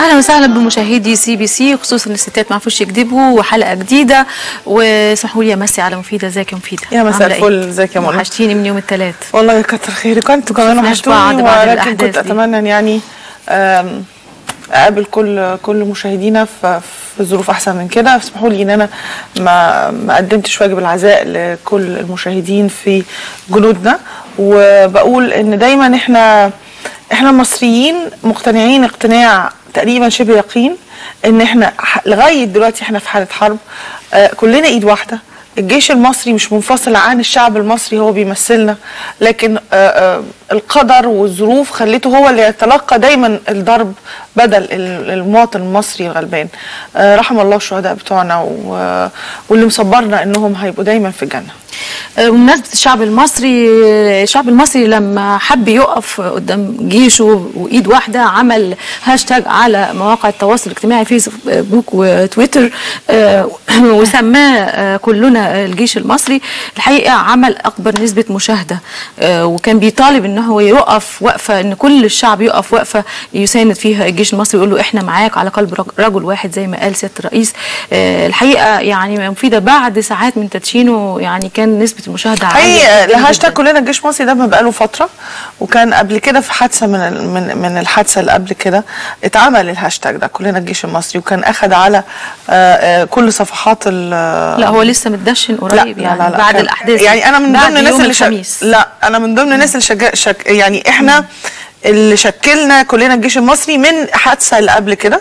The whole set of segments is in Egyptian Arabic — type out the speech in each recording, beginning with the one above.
اهلا وسهلا بمشاهدي سي بي سي خصوصا الستات ما عرفوش يكذبوا وحلقه جديده واسمحوا لي امسي على مفيده ازيك يا مفيده يا مساء عاملة إيه؟ الفل ازيك يا منى وحشتيني من يوم الثلاث والله كتر خيرك انتوا كمان شفناش وحشتوني بعض بعد ولكن الأحداث كنت دي. اتمنى ان يعني آم، اقابل كل كل مشاهدينا في في ظروف احسن من كده اسمحوا لي ان انا ما ما قدمتش واجب العزاء لكل المشاهدين في جنودنا وبقول ان دايما احنا احنا المصريين مقتنعين اقتناع تقريبا شبه يقين ان احنا ح- لغايه دلوقتي احنا في حاله حرب آه، كلنا ايد واحده الجيش المصري مش منفصل عن الشعب المصري هو بيمثلنا لكن آه، آه، القدر والظروف خلته هو اللي يتلقى دايما الضرب بدل ال- المواطن المصري الغلبان آه، رحم الله الشهداء بتوعنا و- واللي مصبرنا انهم هيبقوا دايما في الجنه آه، بمناسبه الشعب المصري الشعب المصري لما حب يقف قدام جيشه وايد واحده عمل هاشتاج على مواقع التواصل الاجتماعي فيسبوك وتويتر آه، وسماه آه، كلنا الجيش المصري الحقيقه عمل اكبر نسبه مشاهده آه، وكان بيطالب ان هو يقف وقفه ان كل الشعب يقف وقفه يساند فيها الجيش المصري ويقول له احنا معاك على قلب رج- رجل واحد زي ما قال سياده الرئيس آه، الحقيقه يعني مفيده بعد ساعات من تدشينه يعني كان نسبه المشاهده عاليه حقيقي جداً الهاشتاج جداً. كلنا الجيش المصري ده ما بقاله فتره وكان قبل كده في حادثه من ال- من من الحادثه اللي قبل كده اتعمل الهاشتاج ده كلنا الجيش المصري وكان اخذ على آه، آه، كل صفحات ال لا هو لسه متدشن قريب يعني بعد كان- الاحداث يعني انا من بعد ضمن الناس يوم اللي شك... الخميس. لا انا من ضمن الناس اللي شك... شك... يعني احنا اللي شكلنا كلنا الجيش المصري من حادثه اللي قبل كده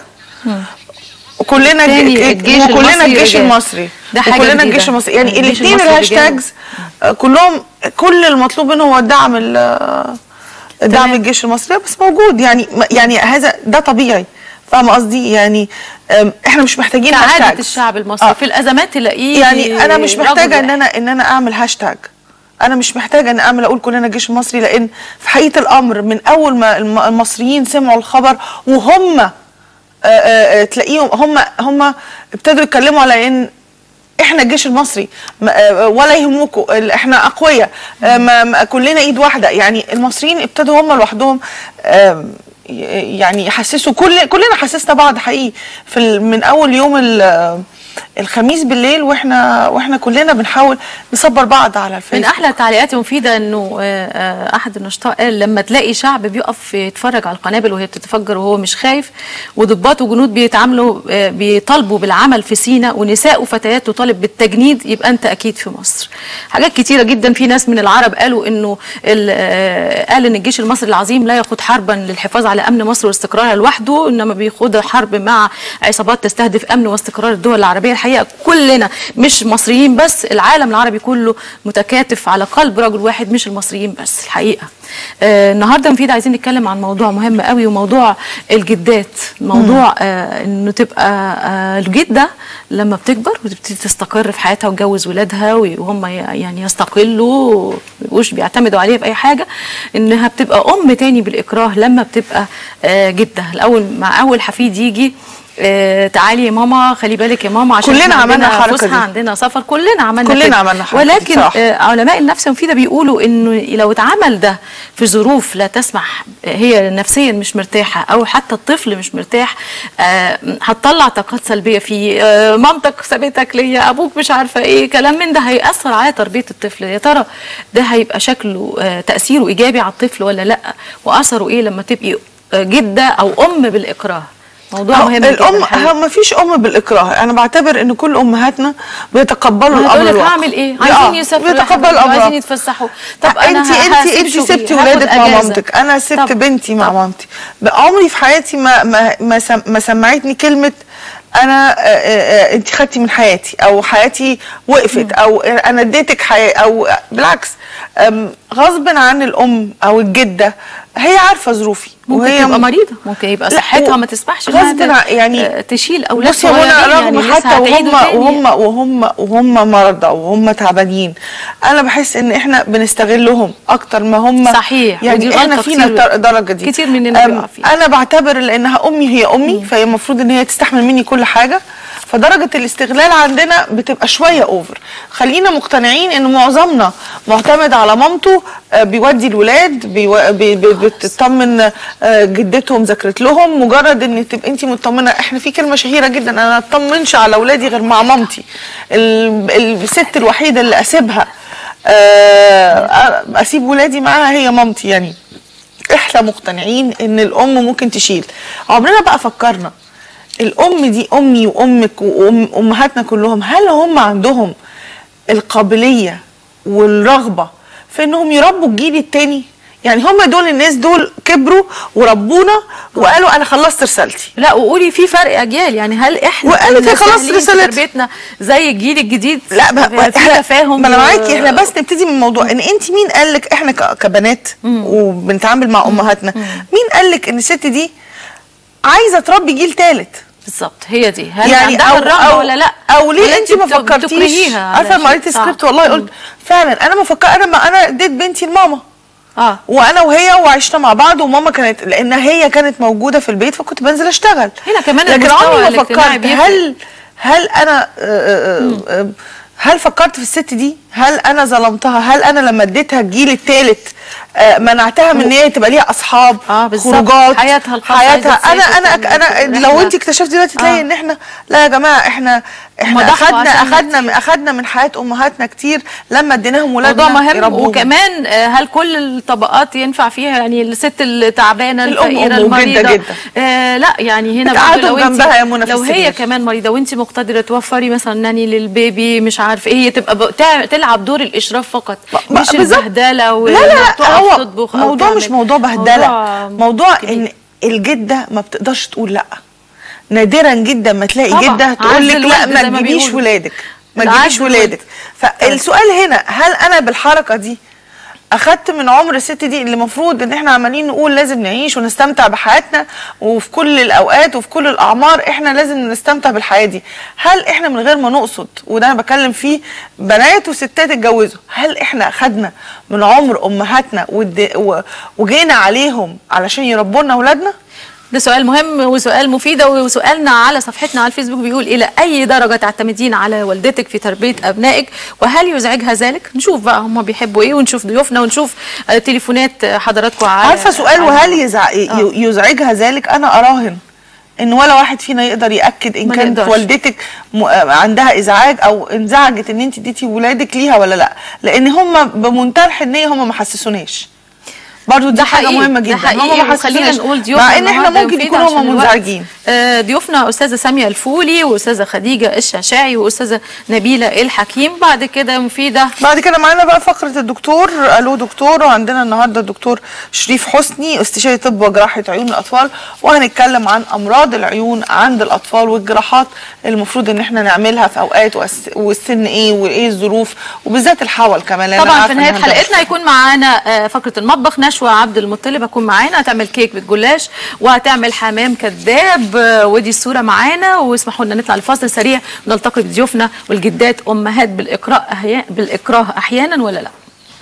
وكلنا تاني الجيش وكلنا المصري الجيش رجال. المصري ده حاجة وكلنا جديدة. الجيش المصري يعني الجيش الاثنين المصري الهاشتاجز آه، كلهم كل المطلوب منهم هو الدعم ال- الدعم تمام. الجيش المصري بس موجود يعني يعني هذا ده طبيعي فاهمه قصدي يعني آم، احنا مش محتاجين كعادة هاشتاج الشعب المصري آه. في الازمات تلاقيه يعني انا مش رجل محتاجه ان واحد. انا ان انا اعمل هاشتاج انا مش محتاجه ان اعمل اقول كلنا الجيش المصري لان في حقيقه الامر من اول ما الم- المصريين سمعوا الخبر وهم آه، آه، آه، تلاقيهم هم هم ابتدوا يتكلموا على ان احنا الجيش المصري ما- آه، ولا يهمكم ال- احنا اقوياء آه، ما- ما- كلنا ايد واحده يعني المصريين ابتدوا هم لوحدهم آم، ي- يعني يحسسوا كل كلنا حسسنا بعض حقيقي في ال- من اول يوم ال- الخميس بالليل واحنا واحنا كلنا بنحاول نصبر بعض على من الفيسبوك احلى التعليقات المفيده انه آه، آه، احد النشطاء قال لما تلاقي شعب بيقف يتفرج على القنابل وهي بتتفجر وهو مش خايف وضباط وجنود بيتعاملوا آه، بيطالبوا بالعمل في سينا ونساء وفتيات تطالب بالتجنيد يبقى انت اكيد في مصر حاجات كتيره جدا في ناس من العرب قالوا انه ال- آه، قال ان الجيش المصري العظيم لا يخوض حربا للحفاظ على امن مصر واستقرارها لوحده انما بيخوض حرب مع عصابات تستهدف امن واستقرار الدول العربيه الحقيقه كلنا مش مصريين بس العالم العربي كله متكاتف على قلب رجل واحد مش المصريين بس الحقيقه آه النهارده مفيد عايزين نتكلم عن موضوع مهم قوي وموضوع الجدات موضوع آه انه تبقى آه الجده لما بتكبر وتبتدي تستقر في حياتها وتجوز ولادها وهم ي- يعني يستقلوا وما يبقوش بيعتمدوا عليها في اي حاجه انها بتبقى ام تاني بالاكراه لما بتبقى آه جده الاول مع اول حفيد يجي آه تعالي يا ماما خلي بالك يا ماما عشان كلنا إحنا عملنا عندنا الحركة فسحة، دي. عندنا سفر كلنا عملنا كلنا كده. عملنا الحركة دي ولكن بصراحة. آه، علماء النفس المفيده بيقولوا انه لو اتعمل ده في ظروف لا تسمح آه، هي نفسيا مش مرتاحه او حتى الطفل مش مرتاح آه، هتطلع طاقات سلبيه فيه آه، مامتك سابتك ليا ابوك مش عارفه ايه كلام من ده هياثر على تربيه الطفل يا ترى ده هيبقى شكله آه، تاثيره ايجابي على الطفل ولا لا واثره ايه لما تبقي آه، جده او ام بالاكراه موضوع أو مهم جدا الام الحقيقة. ما فيش ام بالاكراه انا بعتبر ان كل امهاتنا بيتقبلوا الامر هتقول لك الواقع. هعمل ايه؟ آه، عايزين يسافروا يا بيتقبلوا حبيبي، الامر عايزين الواقع. يتفسحوا طب انا انت ه- انت هسيب انت شغلي، سبتي هاخد ولادك مع أجازة. مامتك انا سبت طب- بنتي مع طب. مامتي عمري في حياتي ما ما ما, سم ما سمعتني كلمه انا آه، آه، آه، انت خدتي من حياتي او حياتي وقفت او انا اديتك حياه او بالعكس أم، غصب عن الام او الجده هي عارفه ظروفي ممكن تبقى مريضه ممكن يبقى لا، صحتها و- ما تسمحش غصب إنها عن- يعني آه، تشيل اولاد بصي يا منى صغيرين رغم يعني لسه حتى هتعيدوا وهم تاني. وهم وهم وهم مرضى وهم تعبانين انا بحس ان احنا بنستغلهم اكتر ما هم صحيح، ودي يعني احنا غلطة فينا كتير- الدر- الدرجه دي كتير مننا أم، بيقع فيها. انا بعتبر لانها امي هي امي فهي المفروض ان هي تستحمل مني كل حاجه فدرجه الاستغلال عندنا بتبقى شويه اوفر خلينا مقتنعين ان معظمنا معتمد على مامته آه، بيودي الولاد بيو... بي... بي... بتطمن آه، جدتهم ذاكرت لهم مجرد ان تبقى انت مطمنه احنا في كلمه شهيره جدا انا ما اطمنش على اولادي غير مع مامتي ال... الست الوحيده اللي اسيبها آه، اسيب ولادي معاها هي مامتي يعني احنا مقتنعين ان الام ممكن تشيل عمرنا بقى فكرنا الام دي امي وامك وامهاتنا كلهم هل هم عندهم القابليه والرغبه في انهم يربوا الجيل التاني يعني هم دول الناس دول كبروا وربونا وقالوا انا خلصت رسالتي لا وقولي في فرق اجيال يعني هل احنا وقالت هي خلاص سهلين في رسالتها. تربيتنا زي الجيل الجديد لا في بقى في تفاهم ما انا و- معاكي احنا بس نبتدي من الموضوع ان انت مين قال لك احنا ك- كبنات وبنتعامل مع امهاتنا مين قال لك ان الست دي عايزه تربي جيل ثالث بالظبط هي دي هل يعني عندها أو الرغبه أو ولا لا او ليه ولا انت ما بت- فكرتيش بتكرهيها على عارفه لما شيء قريت صعب؟ السكريبت والله قلت فعلا انا ما فكر انا ما انا اديت بنتي لماما اه وانا وهي وعشنا مع بعض وماما كانت لان هي كانت موجوده في البيت فكنت بنزل اشتغل هنا كمان لكن المستوى عمري ما الاجتماعي فكرت بيفرق. هل هل انا آه، آه، آه، هل فكرت في الست دي هل انا ظلمتها هل انا لما اديتها الجيل الثالث منعتها من ان هي تبقى ليها اصحاب آه، بالظبط. خروجات حياتها الخاصة حياتها عايزة انا تسافر، انا تعمل انا لو رحلة. انت اكتشفتي دلوقتي تلاقي آه. ان احنا لا يا جماعه احنا احنا ضحوا اخدنا عشان اخدنا من اخدنا من حياه امهاتنا كتير لما اديناهم ولادنا موضوع مهم يربوهم. وكمان آه، هل كل الطبقات ينفع فيها يعني الست التعبانه الأم الفقيره أم وجدة المريضه جدا. آه لا يعني هنا اتقعدوا برضه لو جنبها يا منى انت في لو هي السرير. كمان مريضه وانت مقتدره توفري مثلا ناني للبيبي مش عارف ايه هي تبقى ب- تع- تلعب دور الاشراف فقط ب- مش بالظبط. البهدله و- لا لا لا وتقف هو تطبخ أو موضوع مش تعمل. موضوع بهدله موضوع موضوع كبير. ان الجده ما بتقدرش تقول لا نادرا جدا ما تلاقي طبعا. جده تقول عز لك لا الولد ما زي ما تجيبيش بيقولوا. ولادك ما العز تجيبيش الولد. ولادك فالسؤال هنا هل انا بالحركه دي اخدت من عمر الست دي اللي المفروض ان احنا عمالين نقول لازم نعيش ونستمتع بحياتنا وفي كل الاوقات وفي كل الاعمار احنا لازم نستمتع بالحياه دي هل احنا من غير ما نقصد وده انا بتكلم فيه بنات وستات اتجوزوا هل احنا اخدنا من عمر امهاتنا ود- و- وجينا عليهم علشان يربونا اولادنا ده سؤال مهم وسؤال مفيد وسؤالنا على صفحتنا على الفيسبوك بيقول إلى أي درجة تعتمدين على والدتك في تربية أبنائك وهل يزعجها ذلك؟ نشوف بقى هم بيحبوا إيه ونشوف ضيوفنا ونشوف آه، تليفونات آه، حضراتكم على عارفه سؤال على- وهل يزع... ي- يزعجها ذلك انا اراهن ان ولا واحد فينا يقدر ياكد ان ما كانت نقدرش. والدتك م... آه، عندها ازعاج او انزعجت ان انت اديتي ولادك ليها ولا لا لان هم بمنتهى الحنيه هم ما حسسوناش برضو دي ده حاجه حقيقي مهمه ده جدا حقيقي هم ما وخلينا حسسوناش نقول ضيوفنا مع ان احنا النهاردة ممكن مفيدة يكونوا عشان هم الوقت. منزعجين آه، ضيوفنا استاذه ساميه الفولي واستاذه خديجه الشعشاعي واستاذه نبيله الحكيم بعد كده مفيده بعد كده معانا بقى فقرة الدكتور الو دكتور وعندنا النهارده الدكتور شريف حسني استشاري طب وجراحة عيون الأطفال وهنتكلم عن أمراض العيون عند الأطفال والجراحات المفروض إن احنا نعملها في أوقات والس- والسن إيه وإيه الظروف وبالذات الحول كمان لأن أنا طبعا عارفة في إن نهايه عندها حلقتنا هيكون معانا آه، فقره المطبخ نشوى عبد المطلب هتكون معانا هتعمل كيك بالجلاش وهتعمل حمام كذاب آه، ودي الصوره معانا واسمحوا لنا نطلع لفاصل سريع ونلتقي بضيوفنا والجدات امهات بالاقراء أحيانا بالاكراه احيانا ولا لا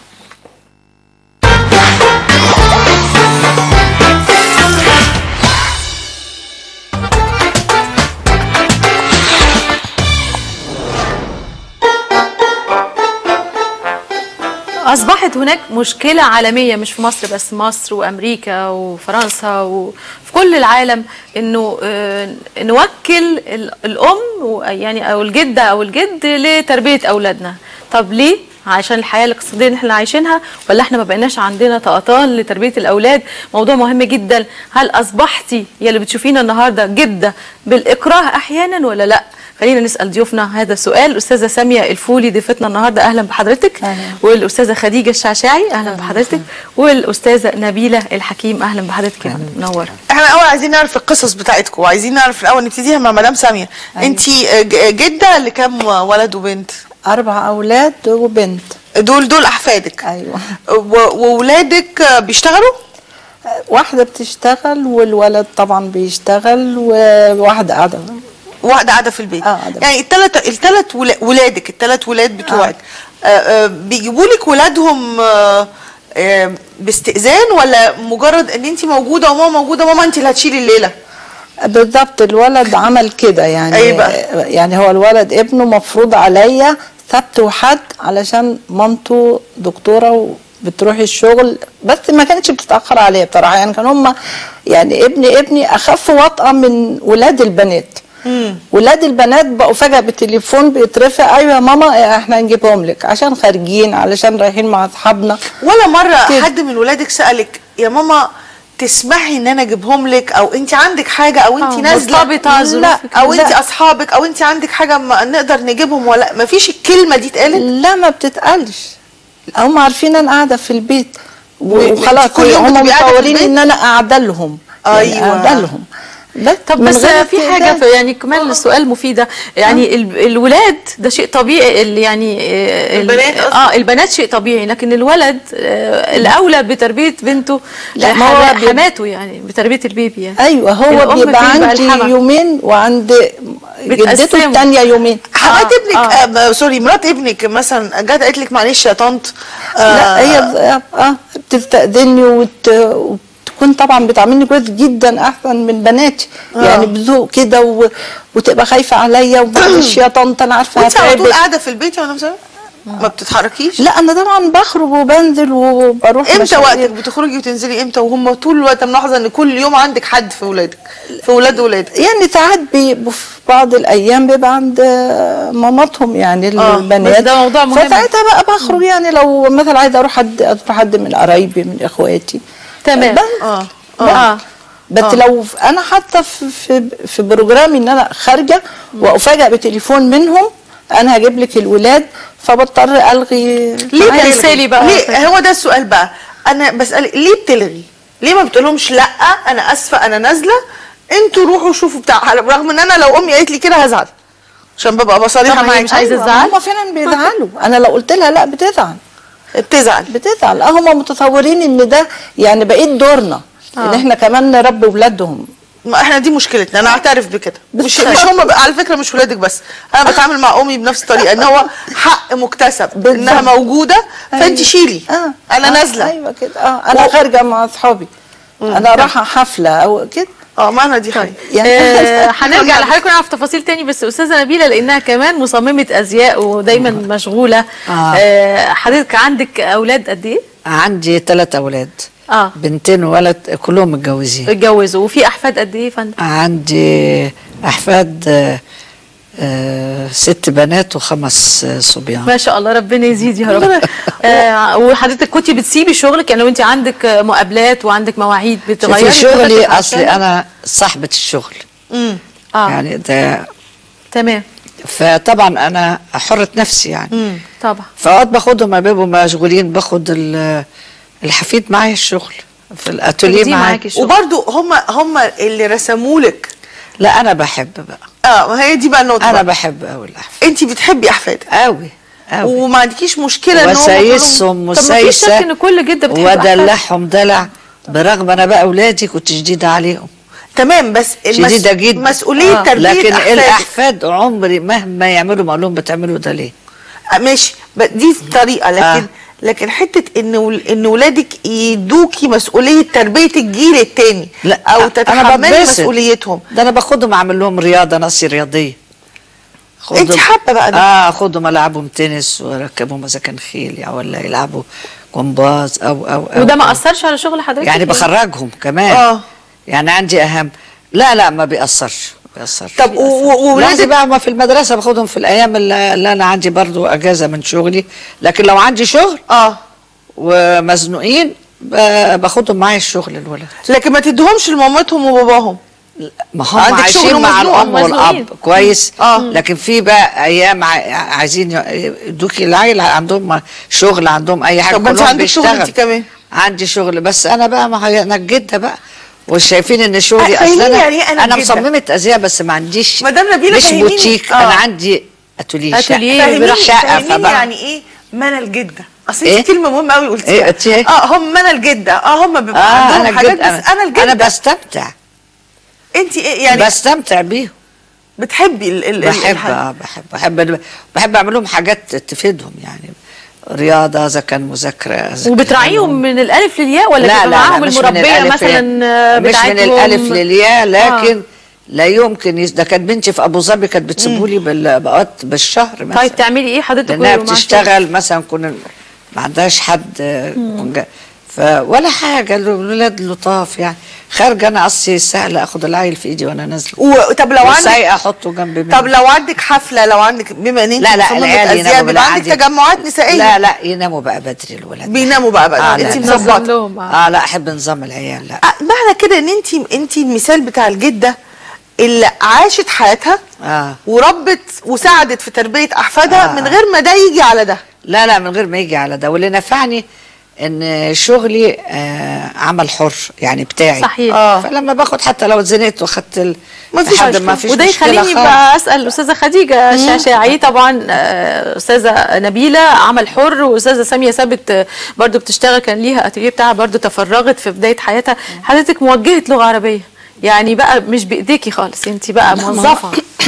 أصبحت هناك مشكلة عالمية مش في مصر بس مصر وأمريكا وفرنسا وفي كل العالم إنه آه، نوكل ال- الأم و- يعني أو الجدة أو الجد لتربية أولادنا طب ليه؟ عشان الحياة الاقتصادية اللي احنا عايشينها ولا احنا ما بقيناش عندنا طاقتان لتربية الأولاد موضوع مهم جدا هل أصبحتي يا اللي بتشوفينا النهاردة جدة بالإكراه أحيانا ولا لأ؟ خلينا نسال ضيوفنا هذا السؤال الاستاذه ساميه الفولي ضيفتنا النهارده اهلا بحضرتك أهلا. والاستاذه خديجه الشعشاعي اهلا بحضرتك والاستاذه نبيله الحكيم اهلا بحضرتك يا منوره احنا الاول عايزين نعرف القصص بتاعتكم وعايزين نعرف الاول نبتديها مع مدام ساميه أيوة. انت جده لكام ولد وبنت أربع أولاد وبنت دول دول احفادك أيوة و- وولادك بيشتغلوا واحدة بتشتغل والولد طبعا بيشتغل وواحدة قاعدة واحده قاعده في البيت آه، قاعدة. يعني الثلاث الثلاث ولادك الثلاث ولاد بتوعك آه. آه بيجيبوا لك ولادهم آه آه باستئذان ولا مجرد ان انت موجوده وماما موجوده ماما انت اللي هتشيلي الليله بالضبط الولد عمل كده يعني أي بقى؟ يعني هو الولد ابنه مفروض عليا سبت وحد علشان مامته دكتوره وبتروح الشغل بس ما كانتش بتتاخر عليا بصراحه يعني كان هم يعني ابني ابني اخف وطأه من ولاد البنات ولاد البنات بقوا فجاه بالتليفون بيترفع ايوه يا ماما احنا هنجيبهم لك عشان خارجين علشان رايحين مع اصحابنا ولا مره كده. حد من ولادك سالك يا ماما تسمحي ان انا اجيبهم لك او انت عندك حاجه او انت آه، نازله مرتبطة ظروفك. او انت لا. اصحابك او انت عندك حاجه ما نقدر نجيبهم ولا ما فيش الكلمه دي اتقالت لا ما بتتقالش هم عارفين انا قاعده في البيت و- وخلاص كل يوم هم بتبقي قاعدة في مصورين البيت؟ ان انا قاعده لهم يعني أيوة. قاعده لهم بس طب من بس غير في حاجه استئذان. في يعني كمان السؤال مفيده يعني ال- الولاد ده شيء طبيعي ال- يعني آه، ال- البنات قصدك؟ اه البنات شيء طبيعي لكن الولد آه، الاولى بتربيه بنته لا، آه، ما هو حما- بي- حماته يعني بتربيه البيبي يعني ايوه هو الأم بيبقى فين بقى عندي الحما؟ يومين وعند جدته بتقسموا. الثانيه يومين حمات آه، ابنك آه. آه. سوري مرات ابنك مثلا جت قالت لك معلش يا طنط لا هي اه بتستأذني وت... وتكون طبعا بتعاملني كويس جدا احسن من بناتي آه. يعني بذوق كده و... وتبقى خايفه عليا ومعلش يا طنط انا عارفه وانت على طول هتعبك قاعده في البيت يا مدام ما بتتحركيش لا انا طبعا بخرج وبنزل وبروح امتى مشاوير. وقتك بتخرجي وتنزلي امتى وهم طول الوقت ملاحظه ان كل يوم عندك حد في ولادك في ولاد ولادك يعني ساعات بيبقوا في بعض الايام بيبقى عند ماماتهم يعني آه، البنات بس ده موضوع مهم. فساعتها بقى بخرج يعني لو مثلا عايزه اروح حد اروح حد من قرايبي من اخواتي تمام. بس اه بس. اه بس آه. لو ف- انا حاطه في في في بروجرامي ان انا خارجه وافاجئ بتليفون منهم انا هجيب لك الولاد فبضطر الغي ليه عايزة تلغي؟ تنسالي بقى. ليه هو ده السؤال بقى انا بسال ليه بتلغي ليه ما بتقولهمش لا انا اسفه انا نازله انتوا روحوا شوفوا بتاع رغم ان انا لو امي قالت لي كده هزعل عشان ببقى بصريحه طبعاً هي معاك مش عايزة أيوة، تزعل؟ هم فعلا بيزعلوا انا لو قلت لها لا بتزعل بتزعل بتزعل اه هم متصورين ان ده يعني بقيت دورنا ان احنا كمان نربي ولادهم ما احنا دي مشكلتنا انا اعترف بكده مش بالظبط. مش هم بقى على فكره مش ولادك بس انا بتعامل مع امي بنفس الطريقه ان هو حق مكتسب بالظبط. انها موجوده فانت أيوة. شيلي اه انا آه، نازله ايوه كده اه انا خارجه مع اصحابي انا رايحه حفله او كده اه معنى دي حاجه يعني آه، هنرجع لحضرتك ونعرف تفاصيل تاني بس استاذه نبيله لانها كمان مصممه ازياء ودايما مشغوله آه. آه، حضرتك عندك اولاد قد ايه؟ عندي ثلاث اولاد اه بنتين وولد كلهم متجوزين اتجوزوا وفي احفاد قد ايه يا فندم؟ عندي احفاد آه، آه، ست بنات وخمس آه، صبيان ما شاء الله ربنا يزيد يا رب آه وحضرتك كنت بتسيبي شغلك يعني لو انت عندك آه، مقابلات وعندك مواعيد بتغيري في شغلي خطتك اصلي عشان- انا صاحبه الشغل امم اه يعني يعني ده تمام فطبعا انا حره نفسي يعني طبعا فاوقات باخدهم ما بيبقوا مشغولين باخد ال- الحفيد معايا الشغل في الاتوليه دي معايا معاكي الشغل. وبرده هم هم اللي رسمولك لا انا بحب بقى اه ما هي دي بقى النقطه انا بقى. بحب قوي الاحفاد انت بتحبي احفادك قوي قوي وما عندكيش مشكله ان هم وسايسهم طب ما فيش شك مسايسه ان كل جده بتحب أحفادها. ودلعهم دلع برغم انا بقى اولادي كنت شديده عليهم تمام بس شديده جدا مسؤوليه آه. تربيه لكن احفادك الاحفاد عمري مهما يعملوا ما اقول لهم بتعملوا ده ليه آه، ماشي ب- دي طريقه لكن آه. آه. لكن حته ان ول- ان ولادك يدوكي مسؤوليه تربيه الجيل التاني لا او أنا تتحملي بتبسط. مسؤوليتهم ده انا باخدهم اعمل لهم رياضه نصي رياضيه خدهم- أنت حابة بقى ده؟ اه اخدهم العبهم تنس واركبهم اذا كان خيل يعني ولا يلعبوا جمباز او او, أو وده ما أو. اثرش على شغل حضرتك يعني بخرجهم كمان آه. يعني عندي اهم لا لا ما بيأثرش ما بيأثرش طب و- و- وولادي وولادك بقى ما في المدرسه باخدهم في الايام اللي, اللي انا عندي برضو اجازه من شغلي لكن لو عندي شغل اه ومزنوقين ب- باخدهم معايا الشغل الولد لكن ما تديهمش لمامتهم وباباهم ما هم عندك شغل عايشين مع ومزنوق، الام والاب مزنوقين. كويس آه. لكن في بقى ايام ع- عايزين يدوكي العيل عندهم شغل عندهم اي حاجه طب ما انت كلهم عندك شغل بيشتغل. انت كمان. عندي شغل بس انا بقى ما هي انا الجده بقى وشايفين ان شغلي آه، فاهميني اصل انا يعني إيه أنا انا الجدة؟ مصممه ازياء بس ما عنديش مدام نبيلة مش فهميني. بوتيك آه. انا عندي اتوليه أتوليه شقه فاهميني شقه فاهميني فبقى يعني ايه منى الجده اصل إيه؟ انت كلمه مهمه قوي قلتيها إيه، قلتي إيه؟ اه هم منى الجده اه هم بيبقى اه عندهم انا حاجات الجد بس انا الجده انا بستمتع انت ايه يعني بستمتع بيهم بتحبي ال ال بحب الحاجة. اه بحب بحب بحب اعمل لهم حاجات تفيدهم يعني رياضه اذا كان مذاكره إذا كان وبتراعيهم علوم. من الالف للياء ولا لا بيبقى لا لا معاهم مش من المربيه الألف مثلا آه، مش من بتاعتهم؟ الالف للياء لكن لا يمكن يس... ده كانت بنتي في ابو ظبي كانت بتسيبوا لي بالبقات بالشهر مثلا طيب تعملي ايه حضرتك لانها ومع بتشتغل مثلا كنا ما عندهاش حد آه، كون- ف ولا حاجه الولاد لطاف يعني خارجه انا اصلي سهل اخد العيل في ايدي وانا نازله و... طب لو عندك وسايقه احطه جنب مني. طب لو عندك حفله لو عندك بما ان انت لا لا مصممة العيال أزياء، يناموا بيبقى عندك بالعادي. تجمعات نسائيه لا لا يناموا بقى بدري الولاد بيناموا بقى بقى آه، انت لا. نظم مظبطه لهم آه. اه لا احب نظام العيال لا آه، معنى كده ان انت انت المثال بتاع الجده اللي عاشت حياتها اه وربت وساعدت في تربيه احفادها آه. من غير ما ده يجي على ده لا لا من غير ما يجي على ده واللي نفعني ان شغلي آه عمل حر يعني بتاعي صحيح. آه. فلما باخد حتى لو اتزنقت واخدت ال... ما فيش لحد مشكلة. فيش وده مشكلة يخليني خالص. بقى اسال استاذه خديجه الشعشاعي طبعا آه، استاذه نبيله عمل حر واستاذه ساميه ثابت آه، برضو بتشتغل كان ليها اتيليه بتاعها برضو تفرغت في بدايه حياتها حضرتك موجهه لغه عربيه يعني بقى مش بايديكي خالص انت بقى موظفه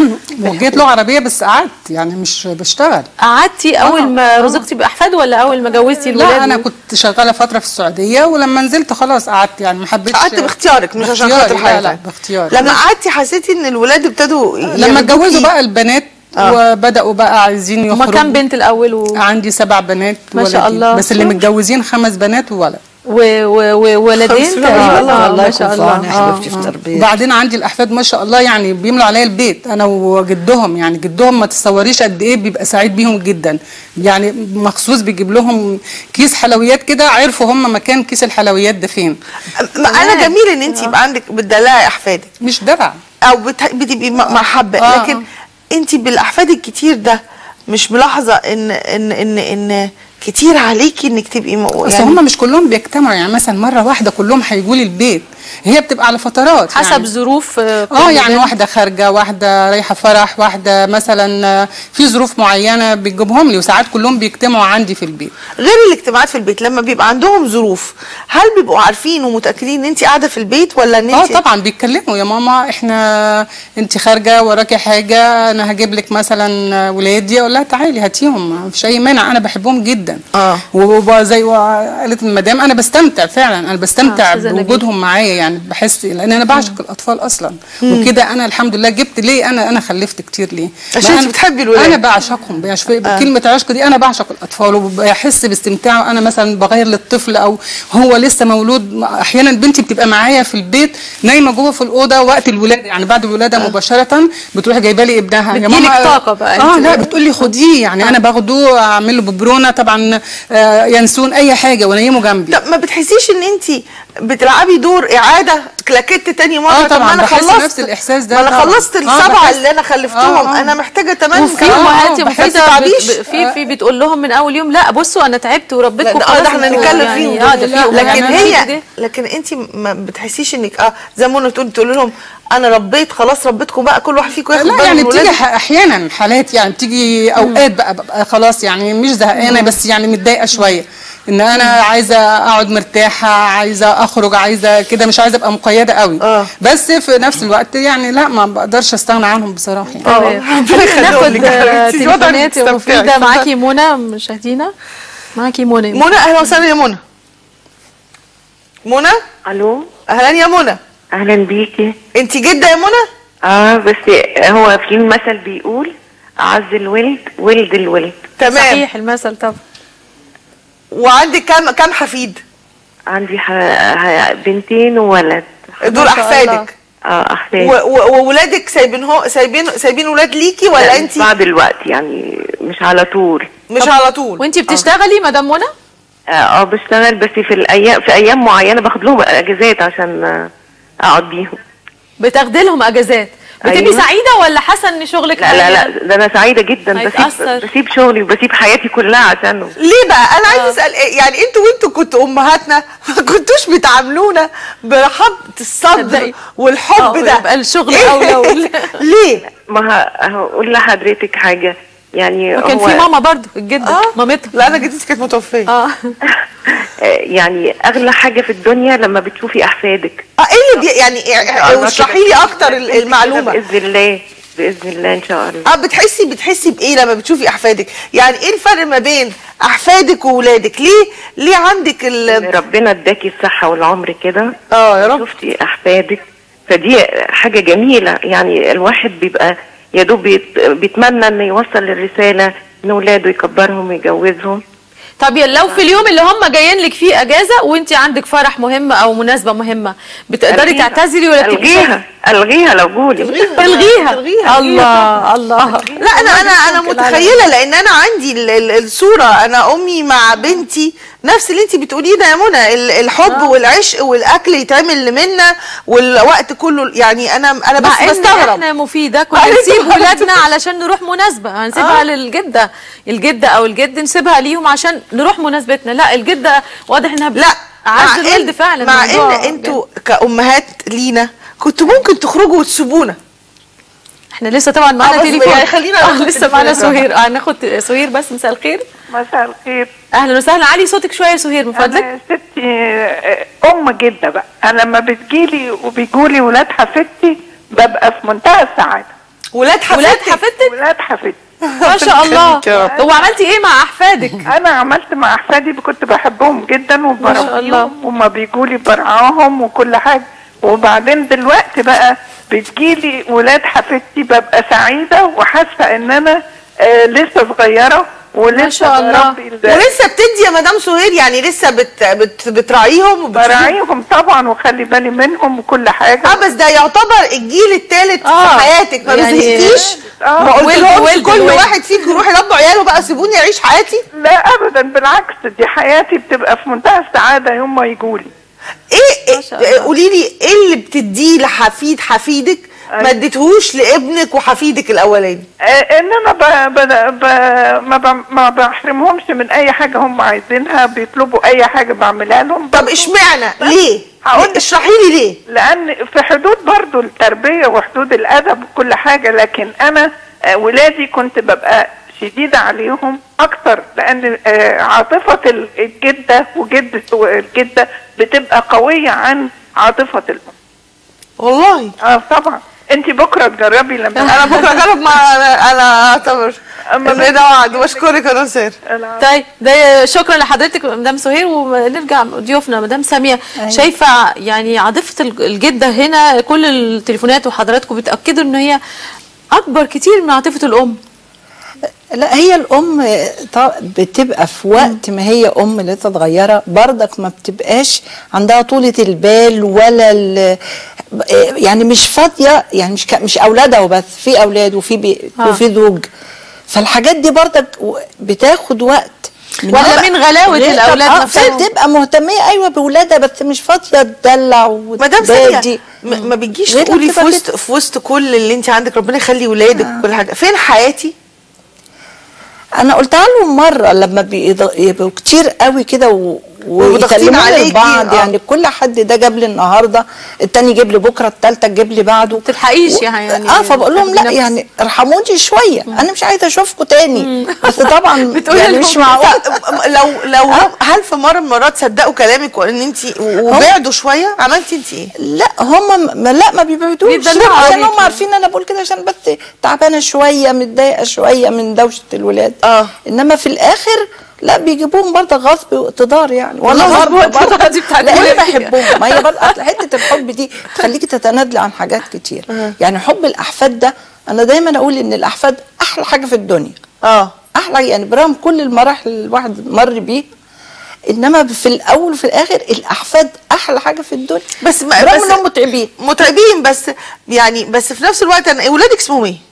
وجيت لغه عربيه بس قعدت يعني مش بشتغل قعدتي اول آه، ما آه. رزقتي باحفاد ولا اول ما جوزتي الولاد لا انا كنت شغاله فتره في السعوديه ولما نزلت خلاص قعدت يعني ما حبيتش قعدت باختيارك مش عشان باختياري، خاطر لا لا حياتك باختياري لما قعدتي حسيتي ان الولاد ابتدوا لما اتجوزوا بقى البنات وبداوا بقى عايزين هما يخرجوا كام بنت الاول و... عندي سبع بنات ما شاء ولدين. الله. بس اللي متجوزين خمس بنات وولد و... و... وولدين خمسة. تقريبا الله آه، الله ما يكون شاء في الله عوني يا حبيبتي في تربيتك وبعدين عندي الاحفاد ما شاء الله يعني بيملوا عليا البيت انا وجدهم يعني جدهم ما تصوريش قد ايه بيبقى سعيد بيهم جدا يعني مخصوص بيجيب لهم كيس حلويات كده عرفوا هم مكان كيس الحلويات ده فين ما انا جميل ان انت يبقى عندك بتدلعي احفادك مش دلع او بت- بتبقي م- محبه آه. لكن انت بالاحفاد الكتير ده مش ملاحظه ان ان ان ان كتير عليكي انك تبقي م- اصل يعني هم مش كلهم بيجتمعوا يعني مثلا مره واحده كلهم هيجوا لي البيت هي بتبقى على فترات حسب يعني. ظروف آه، كل اه يعني بنت. واحده خارجه واحده رايحه فرح واحده مثلا آه، في ظروف معينه بتجيبهم لي وساعات كلهم بيجتمعوا عندي في البيت غير الاجتماعات في البيت لما بيبقى عندهم ظروف هل بيبقوا عارفين ومتاكدين ان انت قاعده في البيت ولا ان اه انت طبعا بيتكلموا يا ماما احنا انت خارجه وراكي حاجه انا هجيب لك مثلا ولادي اقول لها تعالي هاتيهم ما فيش اي مانع انا بحبهم جدا آه. وزي قالت المدام انا بستمتع فعلا انا بستمتع آه، أستاذة نبيل. بوجودهم معايا يعني بحس لان انا بعشق الاطفال اصلا وكده انا الحمد لله جبت ليه انا انا خلفت كتير ليه عشان ما انت أنا- بتحبي الولاد. انا بعشقهم بعشق كلمه عشق دي انا بعشق الاطفال وبحس باستمتاع انا مثلا بغير للطفل او هو لسه مولود احيانا بنتي بتبقى معايا في البيت نايمه جوه في الاوضه وقت الولاده يعني بعد الولاده مباشره بتروح جايبه لي ابنها يا بتجيلك ماما طاقة بقى اه أنت. لا بتقول لي خديه يعني انا باخده اعمل له ببرونه طبعا آه ينسون اي حاجه وانيمه جنبي طب ما بتحسيش ان انت بتلعبي دور اعاده كلاكيت تاني مره آه طب طبعاً، ما انا بحس خلصت نفس الإحساس ده ما انا طبعاً. خلصت آه، السبعه بحس- اللي انا خلفتهم آه، آه. انا محتاجه تمام وفي كمان. امهات يا ما مفيده تتعبيش بت- في في بتقول لهم من اول يوم لا بصوا انا تعبت وربيتكم لا، ده- آه، ده احنا انتوا نتكلم يعني فيهم اه ده في لا، لكن أمهات هي كده. لكن انت ما بتحسيش انك اه زي ما تقول تقول لهم انا ربيت خلاص ربيتكم بقى كل واحد فيكم ياخد لا باله يعني من بتيجي ولاده. ح- احيانا حالات يعني بتيجي اوقات بقى ببقى خلاص يعني مش زهقانه بس يعني متضايقه شويه ان انا عايزه اقعد مرتاحه عايزه اخرج عايزه كده مش عايزه ابقى مقيده قوي آه. بس في نفس الوقت يعني لا ما بقدرش استغنى عنهم بصراحه يعني. اه تمام. ربنا خلينا يخليهم ناخد لك يا آه، حبيبتي. واضح إنك تليفونات يا بتستمتعي. مفيده معاكي منى مشاهدينا معاكي منى منى اهلا وسهلا يا منى منى الو اهلا يا منى اهلا بيكي انت جده يا منى اه بس هو في المثل بيقول اعز الولد ولد الولد تمام صحيح المثل طبعا وعندك كام كام حفيد عندي ح... ح... بنتين وولد دول ما شاء الله. احفادك اه احفاد و- و- وولادك سايبين هو سايبين سايبين ولاد ليكي ولا لا، انت بعد الوقت يعني مش على طول مش على طول وانت بتشتغلي مدام منى اه آه، بشتغل بس في الايام في ايام معينه باخد لهم اجازات عشان آه، اقعد بيهم بتاخدي لهم اجازات بتبقي أيوة. سعيده ولا حاسه ان شغلك لا لا لا قليل؟ ده انا سعيده جدا هيتأثر. بسيب بسيب شغلي وبسيب حياتي كلها عشانه ليه بقى انا عايزه اسال إيه؟ يعني انتوا وانتوا كنتوا امهاتنا ما كنتوش بتعاملونا برحابه الصدر تصدقي. والحب آه، ده يبقى الشغل إيه؟ أولى وال- ليه ما ه- هقول لحضرتك حاجه يعني وكان هو في ماما برضو الجده اه مامتها لا انا جدتي كانت متوفيه اه يعني اغلى حاجه في الدنيا لما بتشوفي احفادك اه ايه اللي بي يعني الله اشرحي كده. لي اكتر ال- كده المعلومه باذن الله باذن الله ان شاء الله اه بتحسي بتحسي بايه لما بتشوفي احفادك يعني ايه الفرق ما بين احفادك وولادك ليه ليه عندك ال إن ربنا اداكي الصحه والعمر كده اه يا رب شفتي احفادك فدي حاجه جميله يعني الواحد بيبقى يا دوب بيت- بيتمنى انه يوصل الرساله ان اولاده يكبرهم ويجوزهم طب يا- لو في اليوم اللي هم جايين لك فيه اجازه وانت عندك فرح مهم او مناسبه مهمه بتقدري ألغيها. تعتذري ولا تبقي الغيها الغيها لو جولي تلغيها تلغيها. الله الله لا انا انا انا متخيله لان انا عندي ال- ال- الصوره انا امي مع بنتي نفس اللي انت بتقوليه ده يا منى ال- الحب والعشق والاكل يتعمل لمنا والوقت كله يعني انا انا بس مع ان بستغرب احنا مفيده كنا أيوة. نسيب ولادنا علشان نروح مناسبه هنسيبها للجده الجده او الجد نسيبها ليهم عشان نروح مناسبتنا لا الجده واضح انها لا عز مع الولد إن- فعلا مع ان الموضوع انتوا كامهات لينا كنتوا ممكن تخرجوا وتسيبونا احنا لسه طبعا معانا آه، بس تليفون يعني خلينا آه ناخد لسه معانا التليفون. سهير اه ناخد سهير بس مساء الخير مساء الخير اهلا وسهلا علي صوتك شويه يا سهير من فضلك انا ستي آه، ام جده بقى انا لما بتجيلي وبيجولي ولاد حفيدتي ببقى في منتهى السعاده ولاد ولاد حفيدتك حفيدتك ولاد حفيدتي ما شاء الله يخليك يا رب. هو عملتي ايه مع احفادك انا عملت مع احفادي كنت بحبهم جدا شاء الله. وبربيهم وما بيجولي برعاهم وكل حاجه وبعدين دلوقتي بقى بتجيلي ولاد حفيدتي ببقى سعيده وحاسه ان انا آه لسه صغيره ولسه ما شاء الله. بربي ال- ولسه بتدي يا مدام سهير يعني لسه بت بت بتراعيهم وبتشوف- براعيهم طبعا وخلي بالي منهم وكل حاجه اه بس ده يعتبر الجيل الثالث آه. في حياتك ما يعني- زهقتيش آه. ما ولد- قلتلهمش ولد- كل ولد. واحد فيكم يروح يربوا عياله بقى سيبوني اعيش حياتي لا ابدا بالعكس دي حياتي بتبقى في منتهى السعاده يوم ما يجولي ايه شاء الله. قولي لي ايه اللي بتديه لحفيد حفيدك ما اديتهوش لابنك وحفيدك الاولاني آه ان انا ب... ب... ب... ما, ب... ما بحرمهمش من اي حاجه هم عايزينها بيطلبوا اي حاجه بعملها لهم طب برضو. اشمعنى ليه هقول ليه؟ اشرحي لي ليه لان في حدود برضو التربيه وحدود الادب وكل حاجه لكن انا آه، ولادي كنت ببقى شديده عليهم اكتر لان آه، عاطفه ال- الجده وجده الجده بتبقى قويه عن عاطفه الام والله اه طبعا انت بكره تجربي لما انا بكره اجرب مع انا انا اعتبر أما ان ده وعد واشكرك يا نصير طيب ده شكرا لحضرتك مدام سهير ونرجع ضيوفنا مدام ساميه شايفه يعني عاطفه الج- الجده هنا كل التليفونات وحضراتكم بتاكدوا ان هي اكبر كتير من عاطفه الام لا هي الام ط- بتبقى في وقت ما هي ام لسه صغيره برضك ما بتبقاش عندها طولة البال ولا ال- يعني مش فاضيه يعني مش ك- مش اولادها وبس في اولاد وفي بي آه. وفي زوج فالحاجات دي برضك و- بتاخد وقت ولا من غلاوة غير- الأولاد آه، نفسهم. بتبقى مهتميه ايوه باولادها بس مش فاضيه تدلع مدام وتبادي سامية م- ما بتجيش غير تقولي في لما وسط في وسط كل اللي انت عندك ربنا يخلي ولادك وكل حاجه فين حياتي انا قلتها لهم مره لما بيض- يبقوا كتير قوي كده و... وضاغطين ويكلموا عليكي، لبعض آه. يعني كل حد ده جاب لي النهارده التاني يجيب لي بكره التالته تجيب لي بعده تلحقيش يعني اه فبقول لهم لا نفس. يعني ارحموني شويه انا مش عايزه اشوفكم تاني بس طبعا بتقولي يعني لهم مش معقول لو لو هل في مره من المرات صدقوا كلامك وان انت وبعدوا شويه عملتي انت ايه؟ لا هم ما لا ما بيبعدوش بيتدلعوا عشان عليكي. هم عارفين انا بقول كده عشان بس تعبانه شويه متضايقه شويه من دوشه الولاد آه. انما في الاخر لا بيجيبوهم برضه غصب واقتدار يعني وانا والله برضه مظبوط. برضه دي بتاعت لاني ولادي. بحبهم ما هي برضه أصل حته الحب دي تخليكي تتنازلي عن حاجات كتير يعني حب الاحفاد ده انا دايما اقول ان الاحفاد احلى حاجه في الدنيا اه احلى يعني برغم كل المراحل اللي الواحد مر بيه انما في الاول وفي الاخر الاحفاد احلى حاجه في الدنيا بس ما برغم بس انهم متعبين متعبين بس يعني بس في نفس الوقت انا ولادك اسمهم ايه؟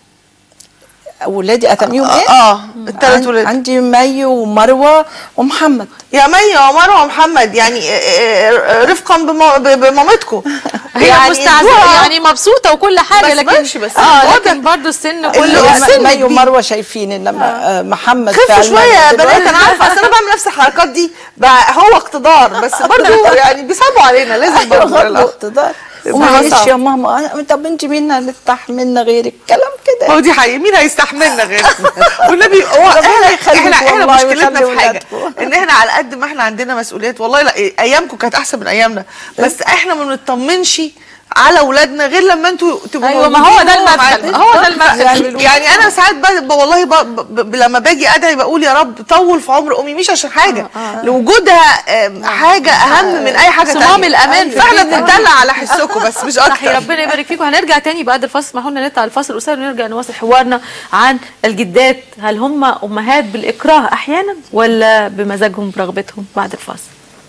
اولادي اساميهم ايه؟ اه الثلاث عن- ولاد عندي مي ومروه ومحمد يا مي ومروه ومحمد يعني آه، آه، رفقا بما- ب- بمامتكم هي يعني مستعزه يعني مبسوطه وكل حاجه بس لكن ماشي، بس اه واضح. لكن برضه السن اللي كله هو م- السن مي كبير. ومروه شايفين انما آه، محمد خفوا فعلا شويه يا دلوقتي- بنات انا عارفه اصل انا بعمل نفس الحركات دي بقى هو اقتدار بس برضه يعني بيصعبوا علينا لازم ايوه برضه غضب نلعب. واقتدار صعب. ومعلش يا ماما أنا- طب انت مين اللي استحملنا غيرك كلام كده هو دي حقيقة مين هيستحملنا غير والنبي هو احنا يخليكم احنا احنا والله مشكلتنا ويخلي في حاجه ولادكم. ان احنا على قد ما احنا عندنا مسؤوليات والله لا ايامكم كانت احسن من ايامنا بس احنا ما بنطمنش على اولادنا غير لما انتوا تبقوا ايوه ما هو ده موجودين المدخل معانا. هو ده المدخل يعني- يعني انا ساعات ب... ب- والله ب... ب... ب... لما باجي ادعي بقول يا رب طول في عمر امي مش عشان حاجه لوجودها آم، حاجه اهم من اي حاجه صمام تانية الأمان في فاحنا البيت. بنتدلع على حسكم بس مش صحي اكتر ربنا يبارك فيكم هنرجع تاني بعد الفاصل اسمحوا لنا نطلع الفاصل قصير ونرجع نواصل حوارنا عن الجدات هل هم امهات بالاكراه احيانا ولا بمزاجهم برغبتهم بعد الفاصل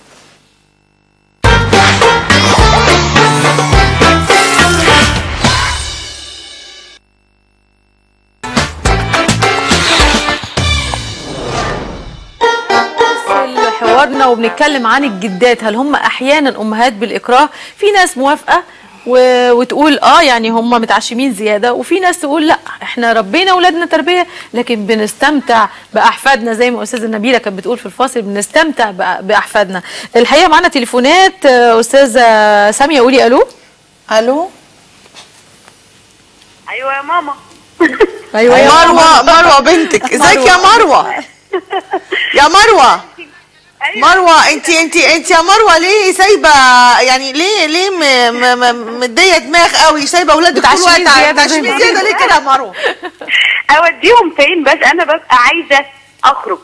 نواصل حوارنا وبنتكلم عن الجدات هل هم احيانا امهات بالاكراه في ناس موافقه و... وتقول اه يعني هم متعشمين زياده وفي ناس تقول لا احنا ربينا اولادنا تربيه لكن بنستمتع باحفادنا زي ما استاذه نبيله كانت بتقول في الفاصل بنستمتع بأ- باحفادنا الحقيقه معانا تليفونات آه، استاذه ساميه قولي الو الو ايوه يا ماما ايوه مروه مروه بنتك ازيك يا مروه يا مروه مروه انت انت انت يا مروه ليه سايبه يعني ليه ليه م- م- م- مديه دماغ قوي سايبه اولادك كل متعشمين وقت زيادة زي متعشمين ما زياده ليه كده يا مروه اوديهم فين بس انا ببقى عايزه اخرج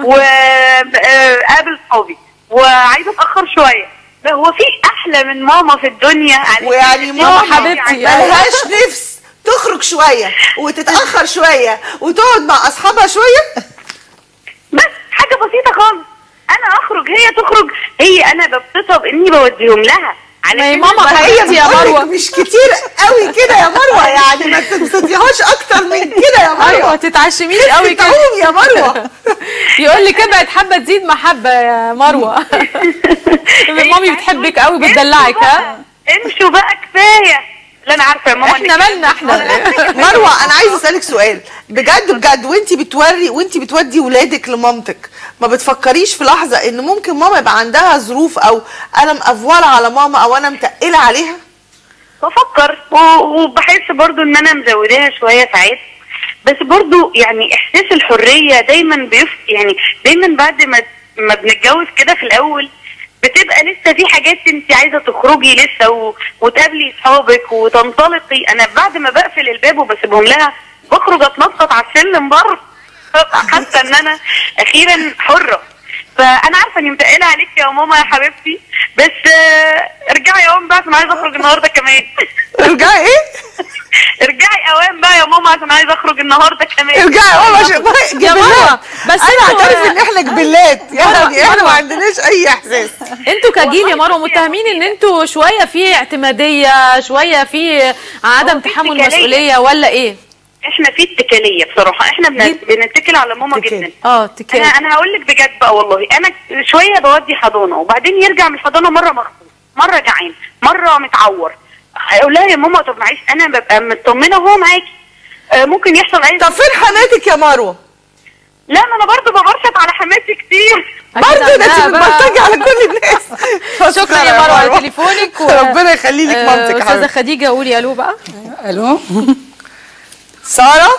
وقابل صحابي وعايزه اتاخر شويه هو في احلى من ماما في الدنيا ويعني ماما حبيبتي. ملهاش نفس تخرج شويه وتتاخر شويه وتقعد مع اصحابها شويه بس حاجه بسيطه خالص انا اخرج هي تخرج هي انا ببسطها باني بوديهم لها على ما هي كده ماما بقى- حقيقي يا بقولك مروه مش كتير قوي كده يا مروه يعني ما تبسطيهاش اكتر من كده يا ايوه مروه تتعشميش قوي كده تعوم يا مروه يقول لي ابعد حبه تزيد محبه يا مروه مامي بتحبك قوي بتدلعك ها امشوا بقى كفايه لا انا عارفه يا ماما احنا إنك- مالنا احنا مروه انا عايزه اسالك سؤال بجد بجد وانت بتوري وانت بتودي ولادك لمامتك ما بتفكريش في لحظه ان ممكن ماما يبقى عندها ظروف او انا مقفوره على ماما او انا متقله عليها بفكر و- وبحس برضو ان انا مزوداها شويه ساعات بس برضو يعني احساس الحريه دايما بيف يعني دايما بعد ما ما بنتجوز كده في الاول بتبقى لسه في حاجات انت عايزه تخرجي لسه و... وتقابلي اصحابك وتنطلقي انا بعد ما بقفل الباب وبسيبهم لها بخرج اتنطط على السلم بره ببقى حاسه ان انا اخيرا حره فانا عارفه اني متقله عليك يا ماما يا حبيبتي بس آه، ارجعي يا ماما بقى عشان عايزه اخرج النهارده كمان ارجعي ايه ارجعي اوام بقى يا ماما عشان عايزه اخرج النهارده كمان ارجعي يا ماما عشان يا مروه بس انا انتوا اعترف ان احنا جبلات يعني احنا ما عندناش اي احساس انتوا كجيل يا مروه متهمين ان انتوا شويه في اعتماديه شويه في عدم هو في تحمل اتكالية. مسؤوليه ولا ايه احنا في اتكاليه بصراحه احنا بن- جد. بنتكل على ماما اتكال. جدا اه انا تكاد انا هقول لك بجد بقى والله انا شويه بودي حضانه وبعدين يرجع من الحضانه مره مخصوص مره جعان مره متعور اقول لها يا ماما طب معلش انا ببقى مطمنه وهو معاكي آه، ممكن يحصل اي طب فين حماتك يا مروه لا ما انا برضه ببرشط على حماتي كتير برضه ده انت بتبلطجي على كل الناس شكرا يا مروه على تليفونك و... ربنا يخلي لك آه، مامتك يا استاذه حبيبتي خديجه قولي الو بقى الو ساره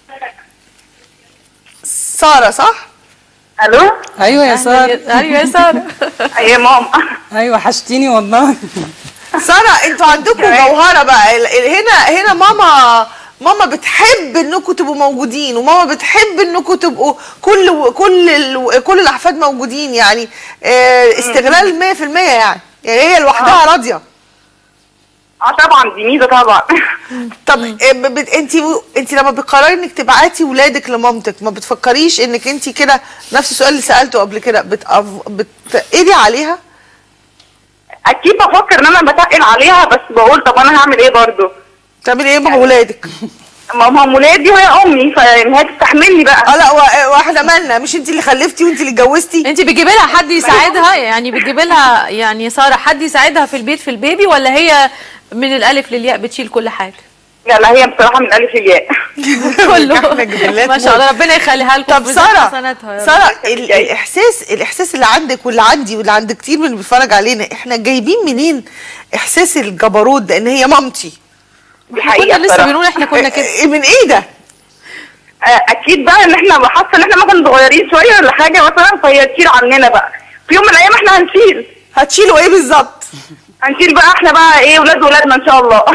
ساره صح الو ايوه يا ساره ايوه يا ساره يا ماما ايوه وحشتيني والله ساره انتوا عندكم جوهره بقى ال- ال- هنا هنا ماما ماما بتحب انكم تبقوا موجودين وماما بتحب انكم تبقوا كل كل ال- كل الاحفاد موجودين يعني آه، استغلال 100% يعني يعني هي لوحدها راضيه اه طبعا دي ميزه طبعا طب انت انت لما بتقرري انك تبعتي ولادك لمامتك ما بتفكريش انك انت كده نفس السؤال اللي سالته قبل كده بتقف- بتقري عليها اكيد بفكر ان انا بتقل عليها بس بقول طب انا هعمل ايه برضه تعملي ايه مع ولادك ما ما هم ولادي وهي امي فان هي تستحملني بقى اه لا وا- واحده مالنا مش انت اللي خلفتي وانت اللي اتجوزتي انت بتجيبي لها حد يساعدها يعني بتجيبي لها يعني ساره حد يساعدها في البيت في البيبي ولا هي من الالف للياء بتشيل كل حاجه لا لا هي بصراحه من الالف للياء كله احنا جبلات ما شاء الله ربنا يخليها لكم طب ويزيد ساره حسناتها يا رب. ساره ال- الاحساس الاحساس اللي عندك واللي عندي واللي عند كتير من اللي بيتفرج علينا احنا جايبين منين احساس الجبروت ده ان هي مامتي دي كنا حقيقه لسه بصراحه بنقول احنا كنا كده إيه- من ايه ده آه، اكيد بقى ان احنا حاسه ان احنا مثلا صغيرين شويه ولا حاجه مثلا فهي تشيل عننا بقى في يوم من الايام احنا هنشيل هتشيلوا ايه بالظبط هنشيل بقى احنا بقى ايه ولاد ولادنا ان شاء الله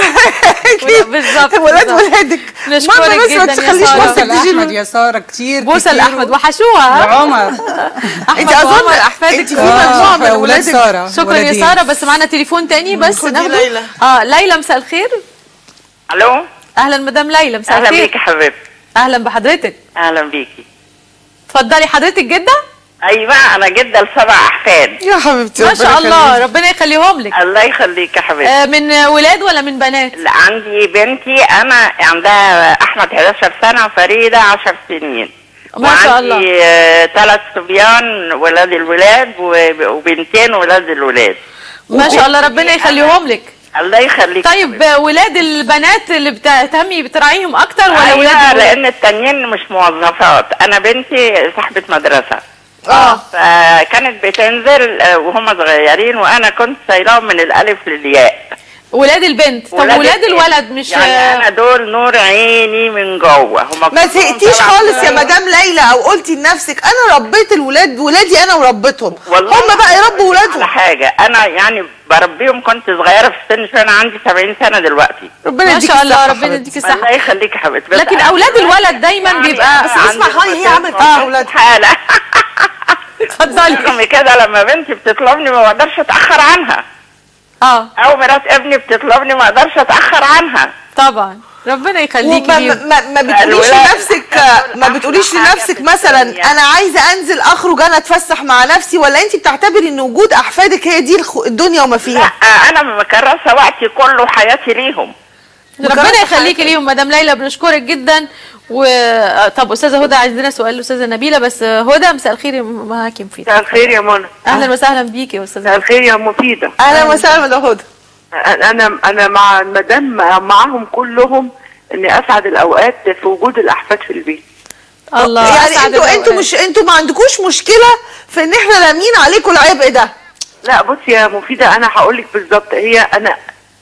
بالظبط ولاد بالظبط. ولادك نشكرك ماما بس ما جدا يا تخليش سارة. نفسك بوسه تجي لاحمد يا ساره كتير بوسه كتير لاحمد وحشوها ها؟ وعمر احمد انت وعمر اظن احفادك انت في مجموعه من آه، ولاد ولادك ساره شكرا يا ولدين. ساره بس معانا تليفون تاني بس خدي ناخده ليلى. اه ليلى مساء الخير الو اهلا مدام ليلى مساء اهلا الخير بيكي حبيبتي اهلا بحضرتك اهلا بيكي اتفضلي حضرتك جده ايوه انا جده لسبع احفاد يا حبيبتي ما ربنا شاء الله يخليك. ربنا يخليهم لك الله يخليك يا حبيبتي آه من ولاد ولا من بنات لا، عندي بنتي انا عندها احمد 11 سنه وفريده 10 سنين ما شاء الله. وعندي ثلاث صبيان ولاد الولاد و- وبنتين ولاد الولاد ما شاء الله ربنا يخليهم لك الله يخليك طيب آه، ولاد البنات اللي بتهتمي بتراعيهم اكتر ولا ولاد ايوه الولاد؟ لان التانيين مش موظفات انا بنتي صاحبه مدرسه اه فكانت بتنزل آه، وهم صغيرين وانا كنت سايلاهم من الالف للياء ولاد البنت طب ولاد البنت. الولد مش يعني انا دول نور عيني من جوه هم ما كلهم زهقتيش طبعاً خالص يا مدام ليلى او قلتي لنفسك انا ربيت الولاد ولادي انا وربيتهم والله هم بقى يربوا على ولادهم حاجه انا يعني بربيهم كنت صغيره في السن شويه انا عندي 70 سنه دلوقتي ربنا ما يديك شاء الله الصحة ربنا حبيبتي. يديك الصحه الله يخليك يا حبيبتي بس لكن أنا أولاد دلوقتي الولد دايماً يعني بيبقى- بس بس اسمع هاني هي عملت ايه في أولادها؟ حاله اتفضلي رغم كده لما بنتي بتطلبني ما بقدرش اتاخر عنها اه او مرات ابني بتطلبني ما اقدرش اتاخر عنها طبعا ربنا يخليكي وما ليهم ما, ما بتقوليش الولاد- لنفسك ما أحلى بتقوليش حاجة لنفسك في مثلا الدنيا. انا عايزه انزل اخرج انا اتفسح مع نفسي ولا انت بتعتبري ان وجود احفادك هي دي الخ- الدنيا وما لا فيها انا مكرسه وقتي كله حياتي ليهم ربنا مكرسة يخليكي ليهم مدام ليلى بنشكرك جدا و آه، طب استاذه هدى عندنا سؤال لاستاذه نبيله بس آه، هدى مساء الخير يا م- معاكي مفيده مساء الخير يا منى اهلا وسهلا بيكي يا استاذه مساء الخير يا مفيدة اهلا وسهلا مدام هدى انا انا مع المدام معاهم كلهم اني اسعد الاوقات في وجود الاحفاد في البيت الله يعني أسعد انتوا انتوا الأوقات. مش انتوا ما عندكوش مشكله في ان احنا رامين عليكم العبء ده لا بصي يا مفيدة انا هقول لك بالظبط هي انا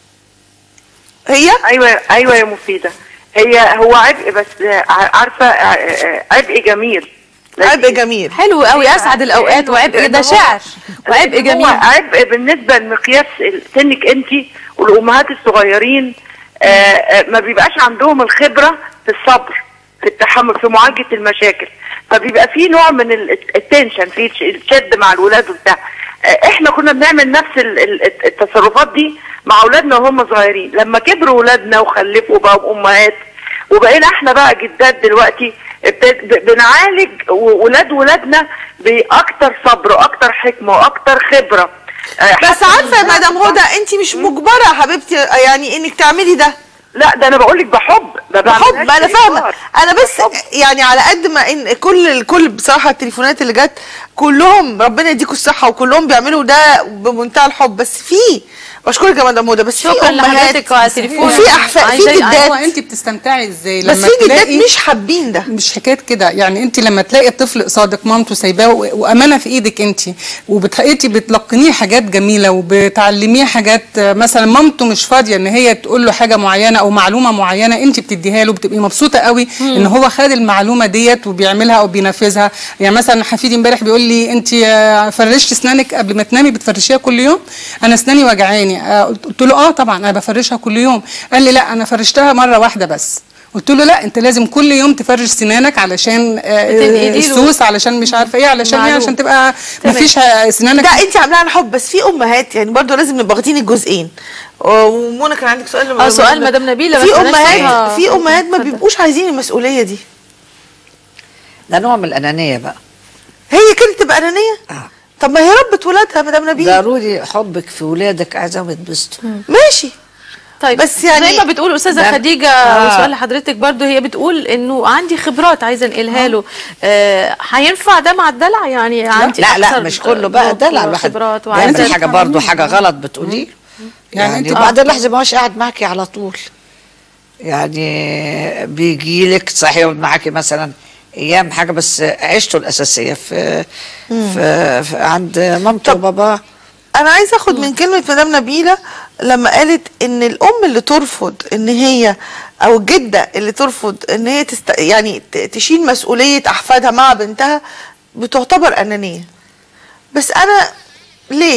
هي ايوه ايوه يا مفيدة هي هو عبء بس ع- عارفة ع- عبء جميل عبء جميل حلو قوي اسعد الاوقات وعبء ده شعر وعبء هو جميل عبء بالنسبه لمقياس سنك انت والامهات الصغيرين آه، آه، ما بيبقاش عندهم الخبره في الصبر في التحمل في معالجه المشاكل فبيبقى في نوع من ال- التنشن في الش- الشد مع الولاد وبتاع آه، احنا كنا بنعمل نفس ال- ال- التصرفات دي مع اولادنا وهم صغيرين لما كبروا ولادنا وخلفوا بقوا امهات وبقينا احنا بقى جدات دلوقتي ابتد- ب- بنعالج و- ولاد ولادنا باكتر صبر واكتر حكمه واكتر خبره آه، بس حتى عارفه يا من- مدام هدى انت مش مجبره يا حبيبتي يعني انك تعملي ده لا ده انا بقول لك بحب ما بحب بعملهاش ما انا فاهمه بإجبار. انا بس يعني على قد ما ان كل الكل بصراحه التليفونات اللي جت كلهم ربنا يديكم الصحه وكلهم بيعملوا ده بمنتهى الحب بس في بشكرك يا مدام هدى بس في شكرا امهات لحضرتك وعلى التليفون وفي احفاد في عايزة- هو جدات انت بتستمتعي ازاي بس لما في جدات تلاقي مش حابين ده مش حكايه كده يعني انت لما تلاقي الطفل قصادك مامته سايباه و- وامانه في ايدك انت وبتحقيقي بتلقنيه حاجات جميله وبتعلميه حاجات آه، مثلا مامته مش فاضيه ان هي تقول له حاجه معينه او معلومه معينه انت بتديها له بتبقي مبسوطه قوي ان هو خد المعلومه ديت وبيعملها او بينفذها يعني مثلا حفيدي امبارح بيقول لي انت آه، فرشتي اسنانك قبل ما تنامي بتفرشيها كل يوم انا اسناني وجعاني آه، قلت قلت له اه طبعا انا بفرشها كل يوم قال لي لا انا فرشتها مره واحده بس قلت له لا انت لازم كل يوم تفرش سنانك علشان آه، تنقلي له السوس علشان مش عارفه ايه علشان ايه معلوم. عشان تبقى تمام. مفيش آه، سنانك ده انت عاملاها عن حب بس في امهات يعني برضو لازم نبقى واخدين الجزئين ومنى كان عندك سؤال اه سؤال مدام نبيله بس في بلاش امهات فيها- في امهات ما بيبقوش عايزين المسؤوليه دي ده نوع من الانانيه بقى هي كده تبقى انانيه آه. طب ما هي ربت ولادها مدام نبيله ضروري حبك في ولادك عايزاهم يتبسطوا ماشي طيب بس يعني- زي ما بتقول استاذه ده- خديجه آه. وسؤال لحضرتك برضو هي بتقول انه عندي خبرات عايزه انقلها له آه، هينفع ده مع الدلع يعني عندي لا لا أكثر مش كله بقى نضج دلع الواحد وخبرات بيعمل وعايزه حاجه برضه حاجه غلط بتقوليه يعني يعني, انت يعني وبعدين لحظه ما هوش قاعد معاكي على طول يعني بيجي لك صحيح يقعد معاكي مثلا ايام حاجه بس عيشته الاساسيه في في, في عند مامته وباباه انا عايزه اخد من كلمه مدام نبيله لما قالت ان الام اللي ترفض ان هي او الجده اللي ترفض ان هي تست... يعني ت- تشيل مسؤوليه احفادها مع بنتها بتعتبر انانيه بس انا ليه